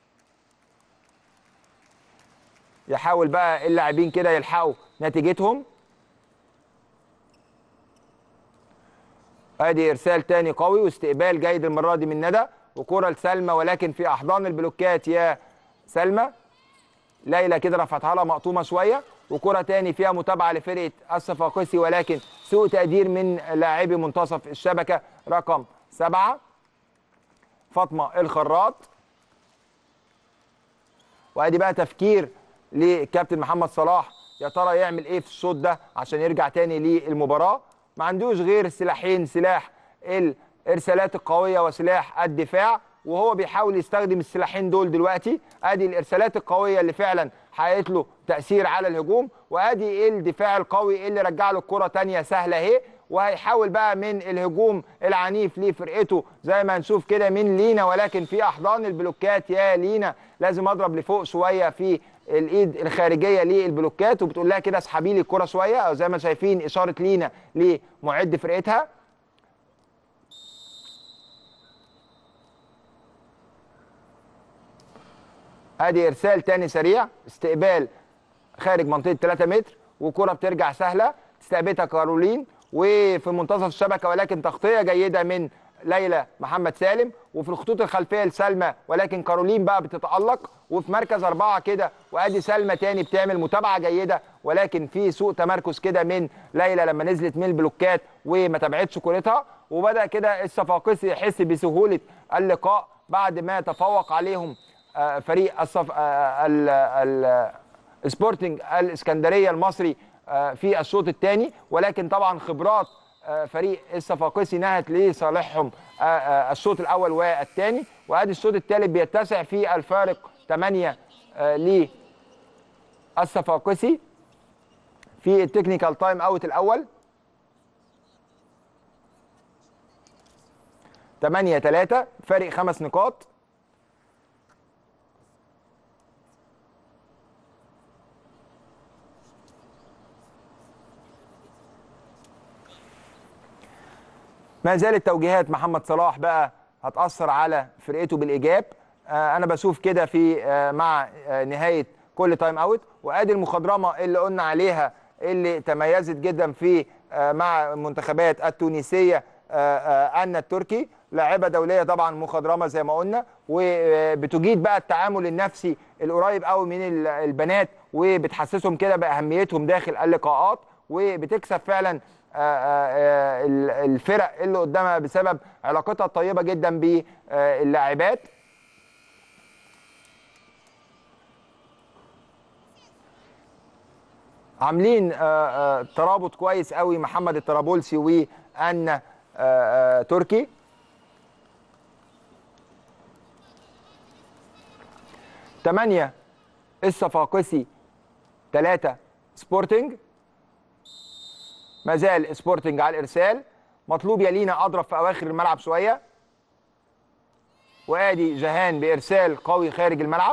يحاول بقى اللاعبين كده يلحقوا نتيجتهم ادي ارسال تاني قوي واستقبال جيد المره دي من ندى وكره لسلمى ولكن في احضان البلوكات يا سلمى ليلى كده رفعتها لها مقطومه شويه وكره تاني فيها متابعه لفرقه الصفاقسي ولكن سوء تقدير من لاعبي منتصف الشبكه رقم سبعه فاطمه الخراط وادي بقى تفكير لكابتن محمد صلاح يا ترى يعمل ايه في الشوط ده عشان يرجع تاني للمباراه ما عندوش غير سلاحين سلاح الارسالات القويه وسلاح الدفاع وهو بيحاول يستخدم السلاحين دول دلوقتي ادي الارسالات القويه اللي فعلا حققت له تاثير على الهجوم وادي الدفاع القوي اللي رجع له الكره ثانيه سهله اهي وهيحاول بقى من الهجوم العنيف لفرقته زي ما هنشوف كده من لينا ولكن في احضان البلوكات يا لينا لازم اضرب لفوق شويه في الايد الخارجيه للبلوكات وبتقول لها كده اسحبي لي الكره شويه او زي ما شايفين اشاره لينا لمعد فرقتها ادي ارسال تاني سريع استقبال خارج منطقه 3 متر وكره بترجع سهله استقبلتها كارولين وفي منتصف الشبكه ولكن تغطيه جيده من ليلى محمد سالم وفي الخطوط الخلفيه لسلمى ولكن كارولين بقى بتتالق وفي مركز اربعه كده وادي سلمى تاني بتعمل متابعه جيده ولكن في سوء تمركز كده من ليلى لما نزلت من البلوكات وما تابعتش كورتها وبدا كده الصفاقسي يحس بسهوله اللقاء بعد ما تفوق عليهم فريق الصف السبورتنج الاسكندريه المصري في الشوط الثاني ولكن طبعا خبرات فريق الصفاقسي نهت لصالحهم الشوط الاول والثاني وادي الشوط الثالث بيتسع في الفارق 8 للصفاقسي في التكنيكال تايم اوت الاول 8 3 فارق خمس نقاط ما زالت توجيهات محمد صلاح بقى هتأثر على فرقته بالإيجاب آه أنا بشوف كده في آه مع آه نهاية كل تايم أوت وأدي المخضرمة اللي قلنا عليها اللي تميزت جدا في مع المنتخبات التونسية أنا التركي لاعبة دولية طبعا مخضرمة زي ما قلنا وبتجيد بقى التعامل النفسي القريب قوي من البنات وبتحسسهم كده بأهميتهم داخل اللقاءات وبتكسب فعلا الفرق اللي قدامها بسبب علاقتها الطيبه جدا باللاعبات عاملين ترابط كويس قوي محمد الطرابلسي وان تركي ثمانية الصفاقسي ثلاثة سبورتنج ما زال سبورتنج على الارسال مطلوب يلينا اضرب في اواخر الملعب شويه وادي جهان بارسال قوي خارج الملعب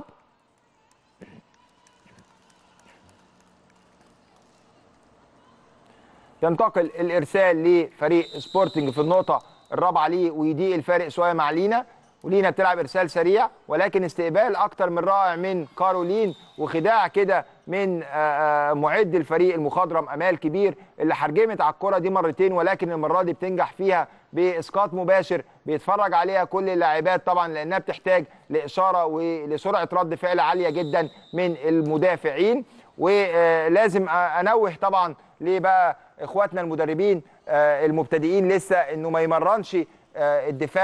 ينتقل الارسال لفريق سبورتنج في النقطه الرابعه ليه ويضيق الفارق شويه مع لينا ولينا بتلعب ارسال سريع ولكن استقبال اكتر من رائع من كارولين وخداع كده من معد الفريق المخضرم امال كبير اللي حرجمت على الكره دي مرتين ولكن المره دي بتنجح فيها باسقاط مباشر بيتفرج عليها كل اللاعبات طبعا لانها بتحتاج لاشاره ولسرعه رد فعل عاليه جدا من المدافعين ولازم انوه طبعا ليه بقى اخواتنا المدربين المبتدئين لسه انه ما يمرنش الدفاع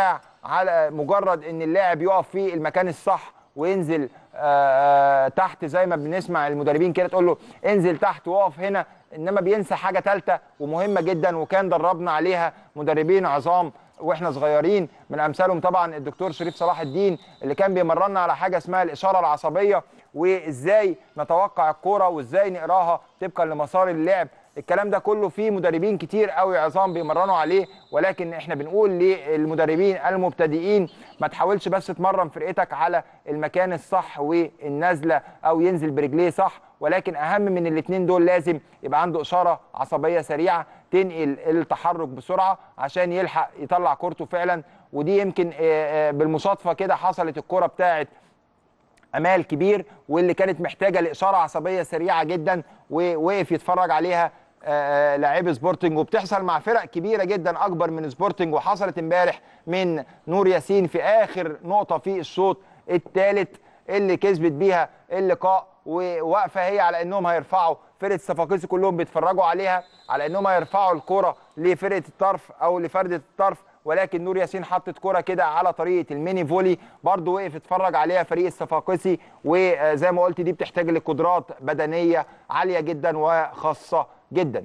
على مجرد ان اللاعب يقف في المكان الصح وينزل آه، آه، تحت زي ما بنسمع المدربين كده تقول له انزل تحت وقف هنا انما بينسى حاجه ثالثه ومهمه جدا وكان دربنا عليها مدربين عظام واحنا صغيرين من امثالهم طبعا الدكتور شريف صلاح الدين اللي كان بيمرنا على حاجه اسمها الاشاره العصبيه وازاي نتوقع الكوره وازاي نقراها طبقا لمسار اللعب الكلام ده كله فيه مدربين كتير قوي عظام بيمرنوا عليه ولكن احنا بنقول للمدربين المبتدئين ما تحاولش بس تمرن فرقتك على المكان الصح والنزله او ينزل برجليه صح ولكن اهم من الاثنين دول لازم يبقى عنده اشاره عصبيه سريعه تنقل التحرك بسرعه عشان يلحق يطلع كورته فعلا ودي يمكن آه، آه، بالمصادفه كده حصلت الكوره بتاعت امال كبير واللي كانت محتاجه لاشاره عصبيه سريعه جدا ووقف يتفرج عليها آه، آه، لاعبي سبورتنج وبتحصل مع فرق كبيره جدا اكبر من سبورتنج وحصلت امبارح من نور ياسين في اخر نقطه في الشوط الثالث اللي كسبت بيها اللقاء وواقفه هي على انهم هيرفعوا فرقه الصفاقسي كلهم بيتفرجوا عليها على انهم هيرفعوا الكره لفرقه الطرف او لفرده الطرف ولكن نور ياسين حطت كرة كده على طريقه الميني فولي برضه وقف اتفرج عليها فريق الصفاقسي وزي ما قلت دي بتحتاج لقدرات بدنيه عاليه جدا وخاصه جدا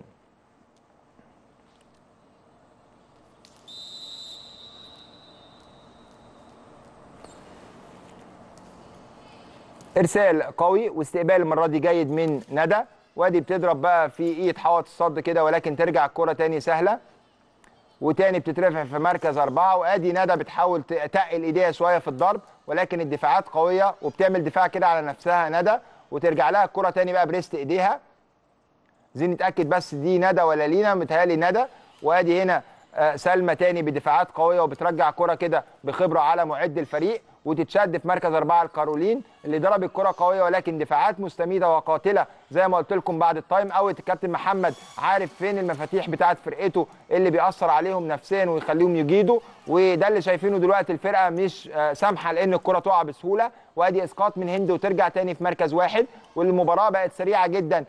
ارسال قوي واستقبال المره دي جيد من ندى وادي بتضرب بقى في ايد حوط الصد كده ولكن ترجع الكره تاني سهله وتاني بتترفع في مركز أربعة وأدي ندى بتحاول تقل إيديها شوية في الضرب ولكن الدفاعات قوية وبتعمل دفاع كده على نفسها ندى وترجع لها الكرة تاني بقى بريست إيديها عايزين نتأكد بس دي ندى ولا لينا متهيألي ندى وأدي هنا آه، سلمى تاني بدفاعات قوية وبترجع كرة كده بخبرة على معد الفريق وتتشد في مركز أربعة الكارولين اللي ضرب الكرة قوية ولكن دفاعات مستميتة وقاتلة زي ما قلت لكم بعد التايم اوت الكابتن محمد عارف فين المفاتيح بتاعة فرقته اللي بيأثر عليهم نفسيا ويخليهم يجيدوا وده اللي شايفينه دلوقتي الفرقة مش آه، سامحة لأن الكرة تقع بسهولة وادي اسقاط من هند وترجع تاني في مركز واحد والمباراة بقت سريعة جدا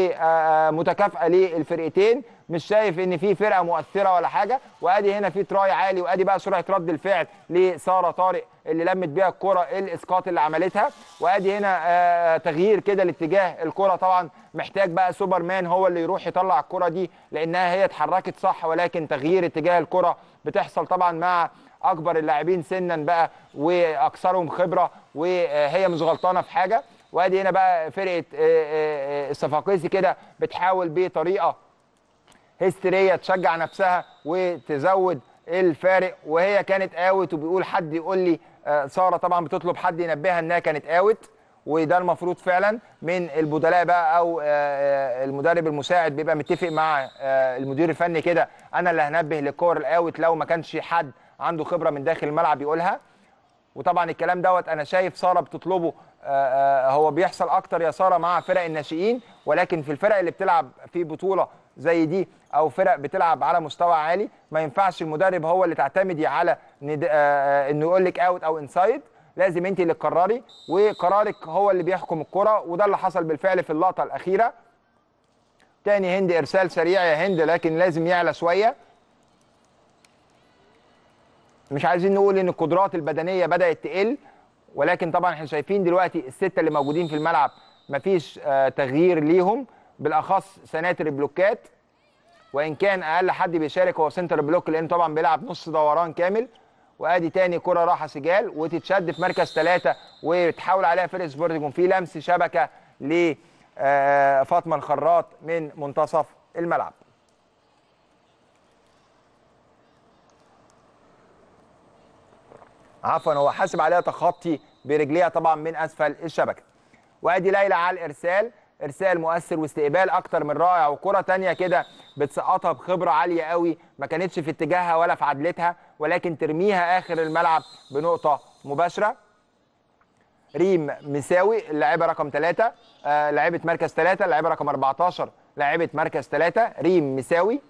ومتكافئة للفرقتين مش شايف ان في فرقه مؤثره ولا حاجه وادي هنا في تراي عالي وادي بقى سرعه رد الفعل لساره طارق اللي لمت بيها الكره الاسقاط اللي عملتها وادي هنا آه تغيير كده لاتجاه الكره طبعا محتاج بقى سوبرمان هو اللي يروح يطلع الكره دي لانها هي اتحركت صح ولكن تغيير اتجاه الكره بتحصل طبعا مع اكبر اللاعبين سنا بقى واكثرهم خبره وهي مش غلطانه في حاجه وادي هنا بقى فرقه آه، آه، آه، الصفاقسي كده بتحاول بطريقه هستيريه تشجع نفسها وتزود الفارق وهي كانت اوت وبيقول حد يقول لي آه، ساره طبعا بتطلب حد ينبهها انها كانت اوت وده المفروض فعلا من البدلاء بقى او آه، آه، المدرب المساعد بيبقى متفق مع المدير الفني كده انا اللي هنبه للكور الاوت لو ما كانش حد عنده خبره من داخل الملعب يقولها وطبعا الكلام دوت انا شايف ساره بتطلبه هو بيحصل اكتر يا ساره مع فرق الناشئين ولكن في الفرق اللي بتلعب في بطوله زي دي او فرق بتلعب على مستوى عالي ما ينفعش المدرب هو اللي تعتمدي على ند... آه، آه، انه يقول لك اوت او انسايد لازم انت اللي تقرري وقرارك هو اللي بيحكم الكره وده اللي حصل بالفعل في اللقطه الاخيره تاني هند ارسال سريع يا هند لكن لازم يعلى شويه مش عايزين نقول ان القدرات البدنيه بدات تقل ولكن طبعا احنا شايفين دلوقتي السته اللي موجودين في الملعب مفيش آه تغيير ليهم بالاخص سناتر البلوكات وان كان اقل حد بيشارك هو سنتر بلوك لان طبعا بيلعب نص دوران كامل وادي تاني كره راحه سجال وتتشد في مركز ثلاثه وتحاول عليها فرق سبورتنج في لمس شبكه ل آه، فاطمه الخراط من منتصف الملعب عفوا هو حاسب عليها تخطي برجليها طبعا من اسفل الشبكه وادي ليلى على الارسال ارسال مؤثر واستقبال اكتر من رائع وكره تانية كده بتسقطها بخبره عاليه قوي ما كانتش في اتجاهها ولا في عدلتها ولكن ترميها اخر الملعب بنقطه مباشره ريم مساوي اللاعبه رقم ثلاثة آه لاعبه مركز ثلاثة اللاعبه رقم 14 لاعبه مركز ثلاثة ريم مساوي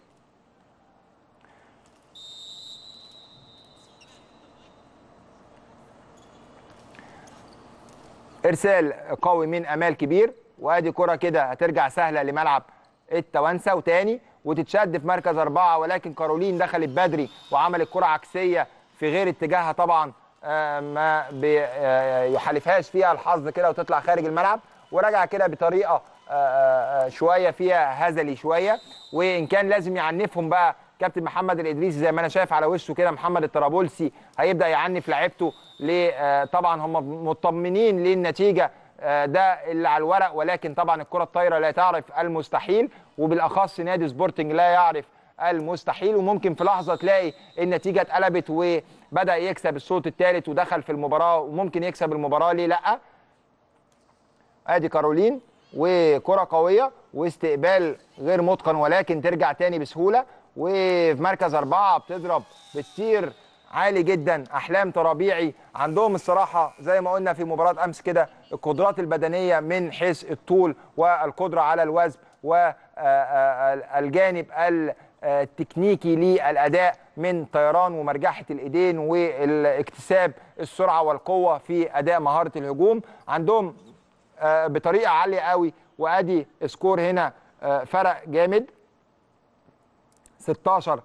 ارسال قوي من امال كبير وادي كره كده هترجع سهله لملعب التوانسه وتاني وتتشد في مركز اربعه ولكن كارولين دخلت بدري وعملت كره عكسيه في غير اتجاهها طبعا آه، ما بيحالفهاش فيها الحظ كده وتطلع خارج الملعب ورجع كده بطريقه آه، آه، شويه فيها هزلي شويه وان كان لازم يعنفهم بقى كابتن محمد الادريسي زي ما انا شايف على وشه كده محمد الطرابلسي هيبدا يعنف لعيبته ليه آه، طبعا هم مطمنين للنتيجه آه، ده اللي على الورق ولكن طبعا الكره الطايره لا تعرف المستحيل وبالاخص نادي سبورتنج لا يعرف المستحيل وممكن في لحظه تلاقي النتيجه اتقلبت وبدا يكسب الصوت الثالث ودخل في المباراه وممكن يكسب المباراه ليه لا ادي كارولين وكره قويه واستقبال غير متقن ولكن ترجع تاني بسهوله وفي مركز اربعه بتضرب بتطير عالي جدا احلام ترابيعي عندهم الصراحه زي ما قلنا في مباراه امس كده القدرات البدنيه من حيث الطول والقدره على الوزن والجانب التكنيكي للاداء من طيران ومرجحه الايدين والاكتساب السرعه والقوه في اداء مهاره الهجوم عندهم آه، بطريقه عاليه قوي وادي سكور هنا آه، فرق جامد 16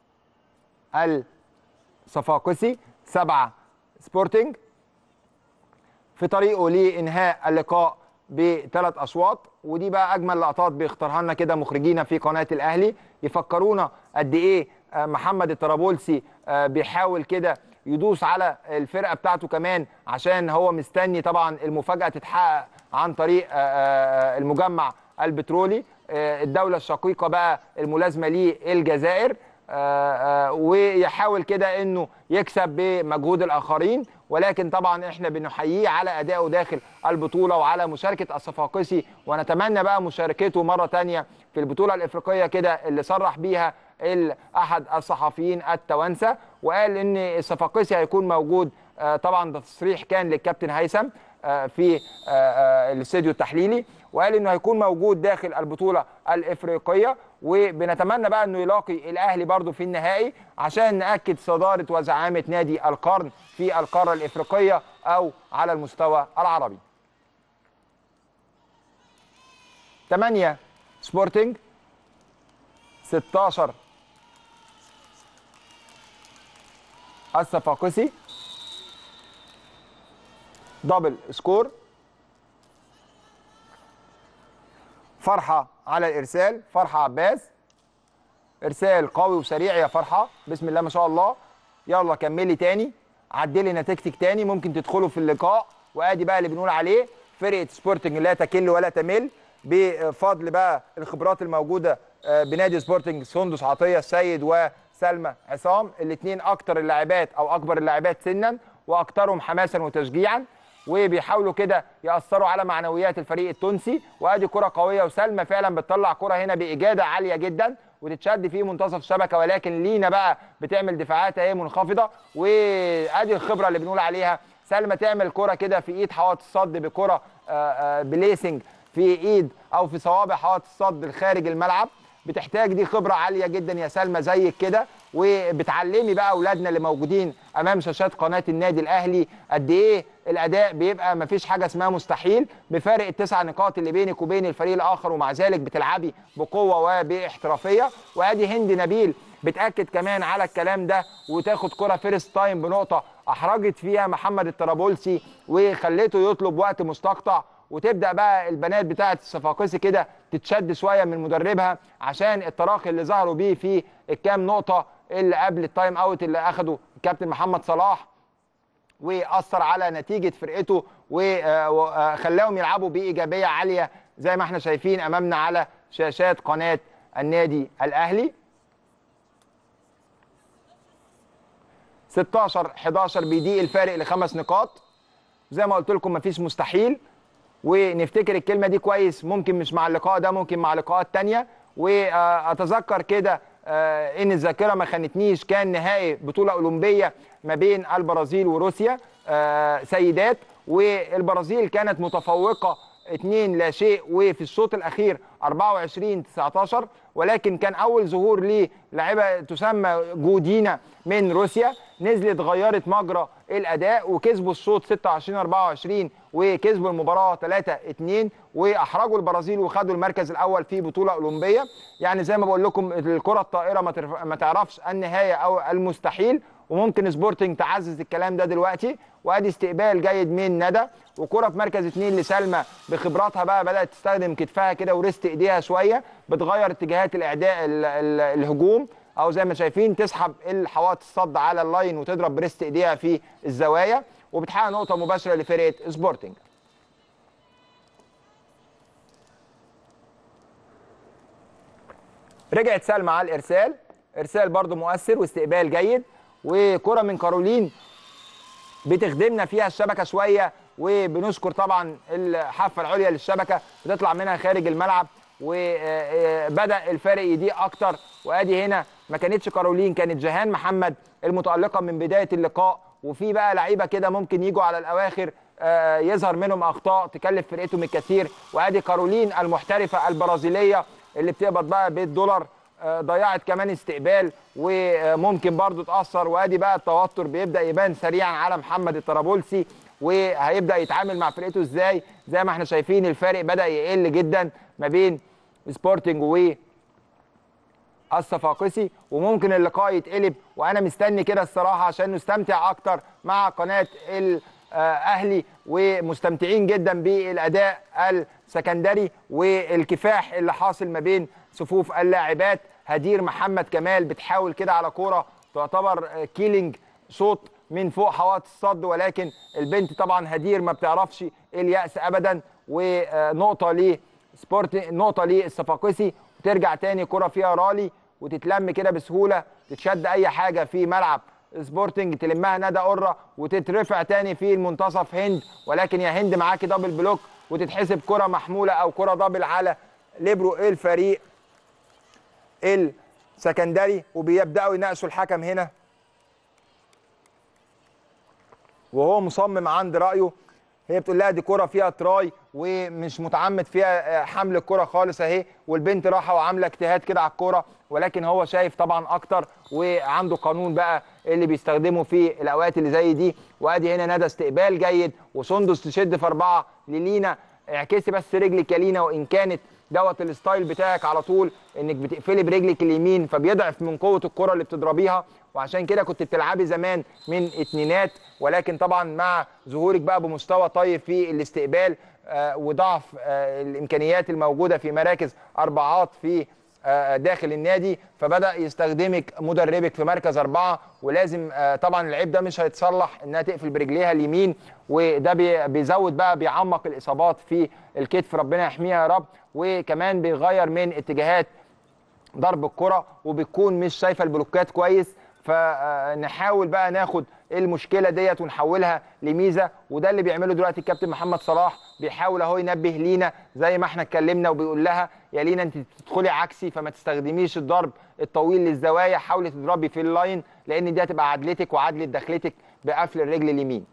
الصفاقسي 7 سبورتنج في طريقه لانهاء اللقاء بثلاث اشواط ودي بقى اجمل لقطات بيختارها لنا كده مخرجينا في قناه الاهلي يفكرونا قد ايه آه، محمد الطرابلسي آه، بيحاول كده يدوس على الفرقه بتاعته كمان عشان هو مستني طبعا المفاجاه تتحقق عن طريق آه، آه، المجمع البترولي آه، الدوله الشقيقه بقى الملازمه ليه الجزائر آه، آه، ويحاول كده انه يكسب بمجهود الاخرين ولكن طبعا احنا بنحييه على ادائه داخل البطوله وعلى مشاركه الصفاقسي ونتمنى بقى مشاركته مره تانية في البطوله الافريقيه كده اللي صرح بيها ال- احد الصحفيين التوانسه وقال ان الصفاقسي هيكون موجود آه، طبعا ده تصريح كان للكابتن هيثم آه، في آه، آه، الاستوديو التحليلي وقال انه هيكون موجود داخل البطوله الافريقيه وبنتمنى بقى انه يلاقي الاهلي برضو في النهائي عشان ناكد صداره وزعامه نادي القرن في القاره الافريقيه او على المستوى العربي 8 سبورتنج 16 الصفاقسي دبل سكور فرحه على الارسال فرحه عباس ارسال قوي وسريع يا فرحه بسم الله ما شاء الله يلا كملي تاني عدلي نتيجتك تاني ممكن تدخلوا في اللقاء وادي بقى اللي بنقول عليه فرقه سبورتنج لا تكل ولا تمل بفضل بقى الخبرات الموجوده آه، بنادي سبورتنج سندس عطيه السيد وسلمى عصام الاثنين اكتر اللاعبات او اكبر اللاعبات سنا واكثرهم حماسا وتشجيعا وبيحاولوا كده ياثروا على معنويات الفريق التونسي وادي كره قويه وسلمى فعلا بتطلع كره هنا باجاده عاليه جدا وتتشد في منتصف الشبكه ولكن لينا بقى بتعمل دفاعات اهي منخفضه وادي الخبره اللي بنقول عليها سلمى تعمل كره كده في ايد حوائط الصد بكره آه، آه، بليسنج في ايد او في صوابع حوائط الصد خارج الملعب بتحتاج دي خبره عاليه جدا يا سلمى زيك كده وبتعلمي بقى اولادنا اللي موجودين امام شاشات قناه النادي الاهلي قد ايه الاداء بيبقى مفيش حاجه اسمها مستحيل بفارق التسع نقاط اللي بينك وبين الفريق الاخر ومع ذلك بتلعبي بقوه وباحترافيه وادي هند نبيل بتاكد كمان على الكلام ده وتاخد كره فيرست تايم بنقطه احرجت فيها محمد الطرابلسي وخليته يطلب وقت مستقطع وتبدا بقى البنات بتاعه الصفاقسي كده تتشد شويه من مدربها عشان التراخي اللي ظهروا بيه في الكام نقطه اللي قبل التايم اوت اللي اخده الكابتن محمد صلاح واثر على نتيجه فرقته وخلاهم يلعبوا بايجابيه عاليه زي ما احنا شايفين امامنا على شاشات قناه النادي الاهلي 16 11 بيضيق الفارق لخمس نقاط زي ما قلت لكم مفيش مستحيل ونفتكر الكلمه دي كويس ممكن مش مع اللقاء ده ممكن مع لقاءات تانية واتذكر كده آه، ان الذاكره ما خانتنيش كان نهائي بطوله اولمبيه ما بين البرازيل وروسيا آه، سيدات والبرازيل كانت متفوقه 2 لا شيء وفي الشوط الاخير 24 19 ولكن كان اول ظهور للاعيبه تسمى جودينا من روسيا نزلت غيرت مجرى الاداء وكسبوا الشوط 26 24 وكسبوا المباراه 3 2 واحرجوا البرازيل وخدوا المركز الاول في بطوله اولمبيه يعني زي ما بقول لكم الكره الطائره ما تعرفش النهايه او المستحيل وممكن سبورتنج تعزز الكلام ده دلوقتي وادي استقبال جيد من ندى وكره في مركز اثنين لسلمى بخبراتها بقى بدات تستخدم كتفها كده وريست ايديها شويه بتغير اتجاهات الاعداء ال ال الهجوم او زي ما شايفين تسحب الحوائط الصد على اللاين وتضرب بريست ايديها في الزوايا وبتحقق نقطه مباشره لفرقه سبورتنج رجعت سلمى على الارسال ارسال برضو مؤثر واستقبال جيد وكره من كارولين بتخدمنا فيها الشبكه شويه وبنشكر طبعا الحافه العليا للشبكه بتطلع منها خارج الملعب وبدا الفارق يضيق اكتر وادي هنا ما كانتش كارولين كانت جيهان محمد المتالقه من بدايه اللقاء وفي بقى لعيبه كده ممكن يجوا على الاواخر يظهر منهم اخطاء تكلف فرقتهم الكثير وادي كارولين المحترفه البرازيليه اللي بتقبض بقى بالدولار ضيعت كمان استقبال وممكن برضو تاثر وادي بقى التوتر بيبدا يبان سريعا على محمد الطرابلسي وهيبدا يتعامل مع فرقته ازاي زي ما احنا شايفين الفارق بدا يقل جدا ما بين سبورتنج و الصفاقسي وممكن اللقاء يتقلب وانا مستني كده الصراحه عشان نستمتع اكتر مع قناه الاهلي ومستمتعين جدا بالاداء السكندري والكفاح اللي حاصل ما بين صفوف اللاعبات هدير محمد كمال بتحاول كده على كوره تعتبر كيلينج شوط من فوق حوائط الصد ولكن البنت طبعا هدير ما بتعرفش اليأس ابدا ونقطه ل سبورت نقطه للصفاقسي وترجع تاني كره فيها رالي وتتلم كده بسهوله تتشد اي حاجه في ملعب سبورتنج تلمها ندى قره وتترفع تاني في المنتصف هند ولكن يا هند معاكي دبل بلوك وتتحسب كره محموله او كره دبل على ليبرو الفريق السكندري وبيبداوا يناقشوا الحكم هنا وهو مصمم عند رايه هي بتقول لها دي كره فيها تراي ومش متعمد فيها حمل الكره خالص اهي والبنت راحه وعامله اجتهاد كده على الكره ولكن هو شايف طبعا اكتر وعنده قانون بقى اللي بيستخدمه في الاوقات اللي زي دي وادي هنا ندى استقبال جيد وسندس تشد في اربعه للينا اعكسي بس رجلك يا لينا وان كانت دوت الستايل بتاعك على طول انك بتقفلي برجلك اليمين فبيضعف من قوه الكره اللي بتضربيها وعشان كده كنت بتلعبي زمان من اتنينات ولكن طبعا مع ظهورك بقى بمستوى طيب في الاستقبال آه وضعف آه الامكانيات الموجوده في مراكز اربعات في آه داخل النادي فبدا يستخدمك مدربك في مركز اربعه ولازم طبعا العيب ده مش هيتصلح انها تقفل برجليها اليمين وده بيزود بقى بيعمق الاصابات في الكتف ربنا يحميها يا رب وكمان بيغير من اتجاهات ضرب الكره وبتكون مش شايفه البلوكات كويس فنحاول بقى ناخد المشكله ديت ونحولها لميزه وده اللي بيعمله دلوقتي الكابتن محمد صلاح بيحاول اهو ينبه لينا زي ما احنا اتكلمنا وبيقول لها يا لينا انت تدخلي عكسي فما تستخدميش الضرب الطويل للزوايا حاولي تضربي في اللاين لان دي هتبقى عدلتك وعدله دخلتك بقفل الرجل اليمين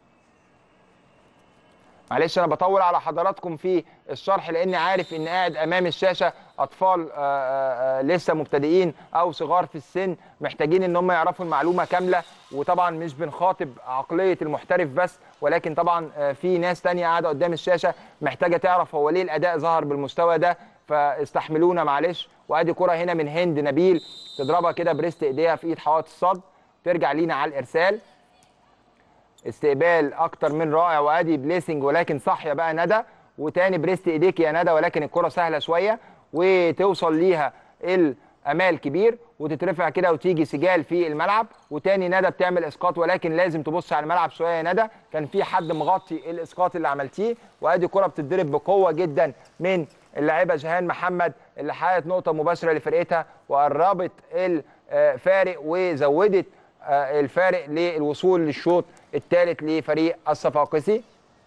معلش انا بطول على حضراتكم في الشرح لاني عارف ان قاعد امام الشاشه اطفال آآ آآ لسه مبتدئين او صغار في السن محتاجين ان هم يعرفوا المعلومه كامله وطبعا مش بنخاطب عقليه المحترف بس ولكن طبعا في ناس تانية قاعده قدام الشاشه محتاجه تعرف هو ليه الاداء ظهر بالمستوى ده فاستحملونا معلش وادي كره هنا من هند نبيل تضربها كده بريست ايديها في ايد حوائط الصد ترجع لينا على الارسال استقبال اكتر من رائع وادي بليسنج ولكن صاحيه بقى ندى وتاني بريست ايديك يا ندى ولكن الكره سهله شويه وتوصل ليها الامال كبير وتترفع كده وتيجي سجال في الملعب وتاني ندى بتعمل اسقاط ولكن لازم تبص على الملعب شويه يا ندى كان في حد مغطي الاسقاط اللي عملتيه وادي كره بتتضرب بقوه جدا من اللاعبه جيهان محمد اللي حققت نقطه مباشره لفرقتها وقربت الفارق وزودت الفارق للوصول للشوط الثالث لفريق الصفاقسي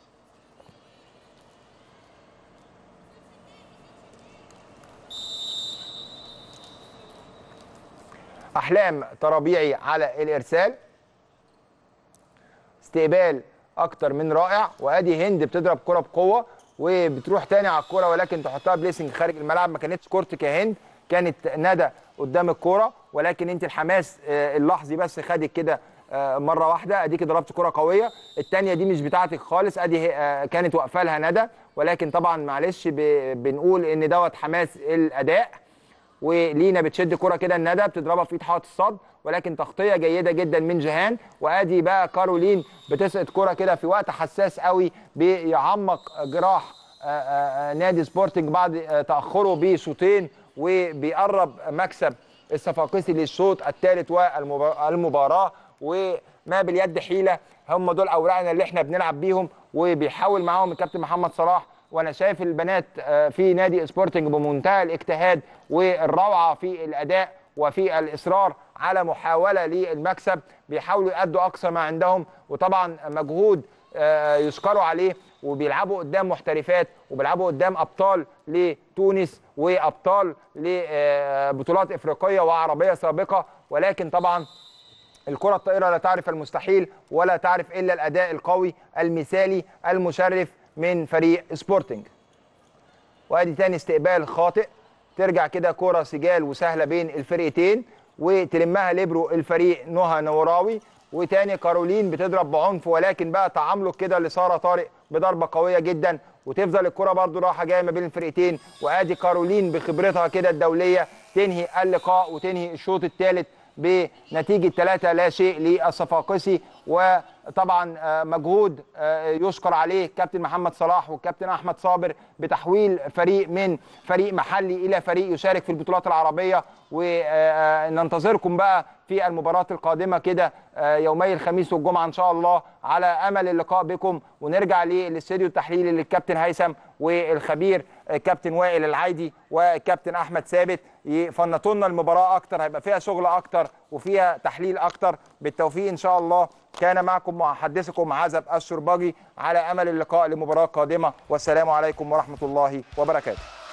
احلام طرابيعي على الارسال استقبال اكتر من رائع وادي هند بتضرب كره بقوه وبتروح تاني على الكوره ولكن تحطها بليسنج خارج الملعب ما كانتش كورتك يا هند كانت ندى قدام الكوره ولكن انت الحماس اللحظي بس خدك كده مره واحده اديك ضربت كره قويه الثانيه دي مش بتاعتك خالص ادي كانت واقفه لها ندى ولكن طبعا معلش بنقول ان دوت حماس الاداء ولينا بتشد كره كده الندى بتضربها في ايد حائط الصد ولكن تغطيه جيده جدا من جيهان وادي بقى كارولين بتسقط كره كده في وقت حساس قوي بيعمق جراح آه، آه، آه، نادي سبورتنج بعد آه، تاخره بشوطين وبيقرب مكسب الصفاقسي للشوط الثالث والمباراه وما باليد حيله هم دول اوراقنا اللي احنا بنلعب بيهم وبيحاول معاهم الكابتن محمد صلاح وانا شايف البنات آه، في نادي سبورتنج بمنتهى الاجتهاد والروعه في الاداء وفي الاصرار على محاوله للمكسب بيحاولوا يأدوا اقصى ما عندهم وطبعا مجهود آه، يشكروا عليه وبيلعبوا قدام محترفات وبيلعبوا قدام ابطال لتونس وابطال لبطولات افريقيه وعربيه سابقه ولكن طبعا الكرة الطائرة لا تعرف المستحيل ولا تعرف إلا الأداء القوي المثالي المشرف من فريق سبورتنج وادي تاني استقبال خاطئ ترجع كده كرة سجال وسهلة بين الفرقتين وتلمها ليبرو الفريق نهى نوراوي وتاني كارولين بتضرب بعنف ولكن بقى تعاملك كده لسارة طارق بضربة قوية جدا وتفضل الكرة برضو رايحة جاية ما بين الفرقتين وادي كارولين بخبرتها كده الدولية تنهي اللقاء وتنهي الشوط الثالث بنتيجة 3 لا شيء للصفاقسي وطبعا آه، مجهود آه، يشكر عليه كابتن محمد صلاح والكابتن احمد صابر بتحويل فريق من فريق محلي الى فريق يشارك في البطولات العربيه وننتظركم بقى في المباراه القادمه كده آه، يومي الخميس والجمعه ان شاء الله على امل اللقاء بكم ونرجع للاستديو التحليلي للكابتن هيثم والخبير آه، كابتن وائل العايدي والكابتن احمد ثابت يفنطوا لنا المباراه اكتر هيبقى فيها شغل اكتر وفيها تحليل اكتر بالتوفيق ان شاء الله كان معكم محدثكم عزب الشرباجي على امل اللقاء لمباراه قادمه والسلام عليكم ورحمه الله وبركاته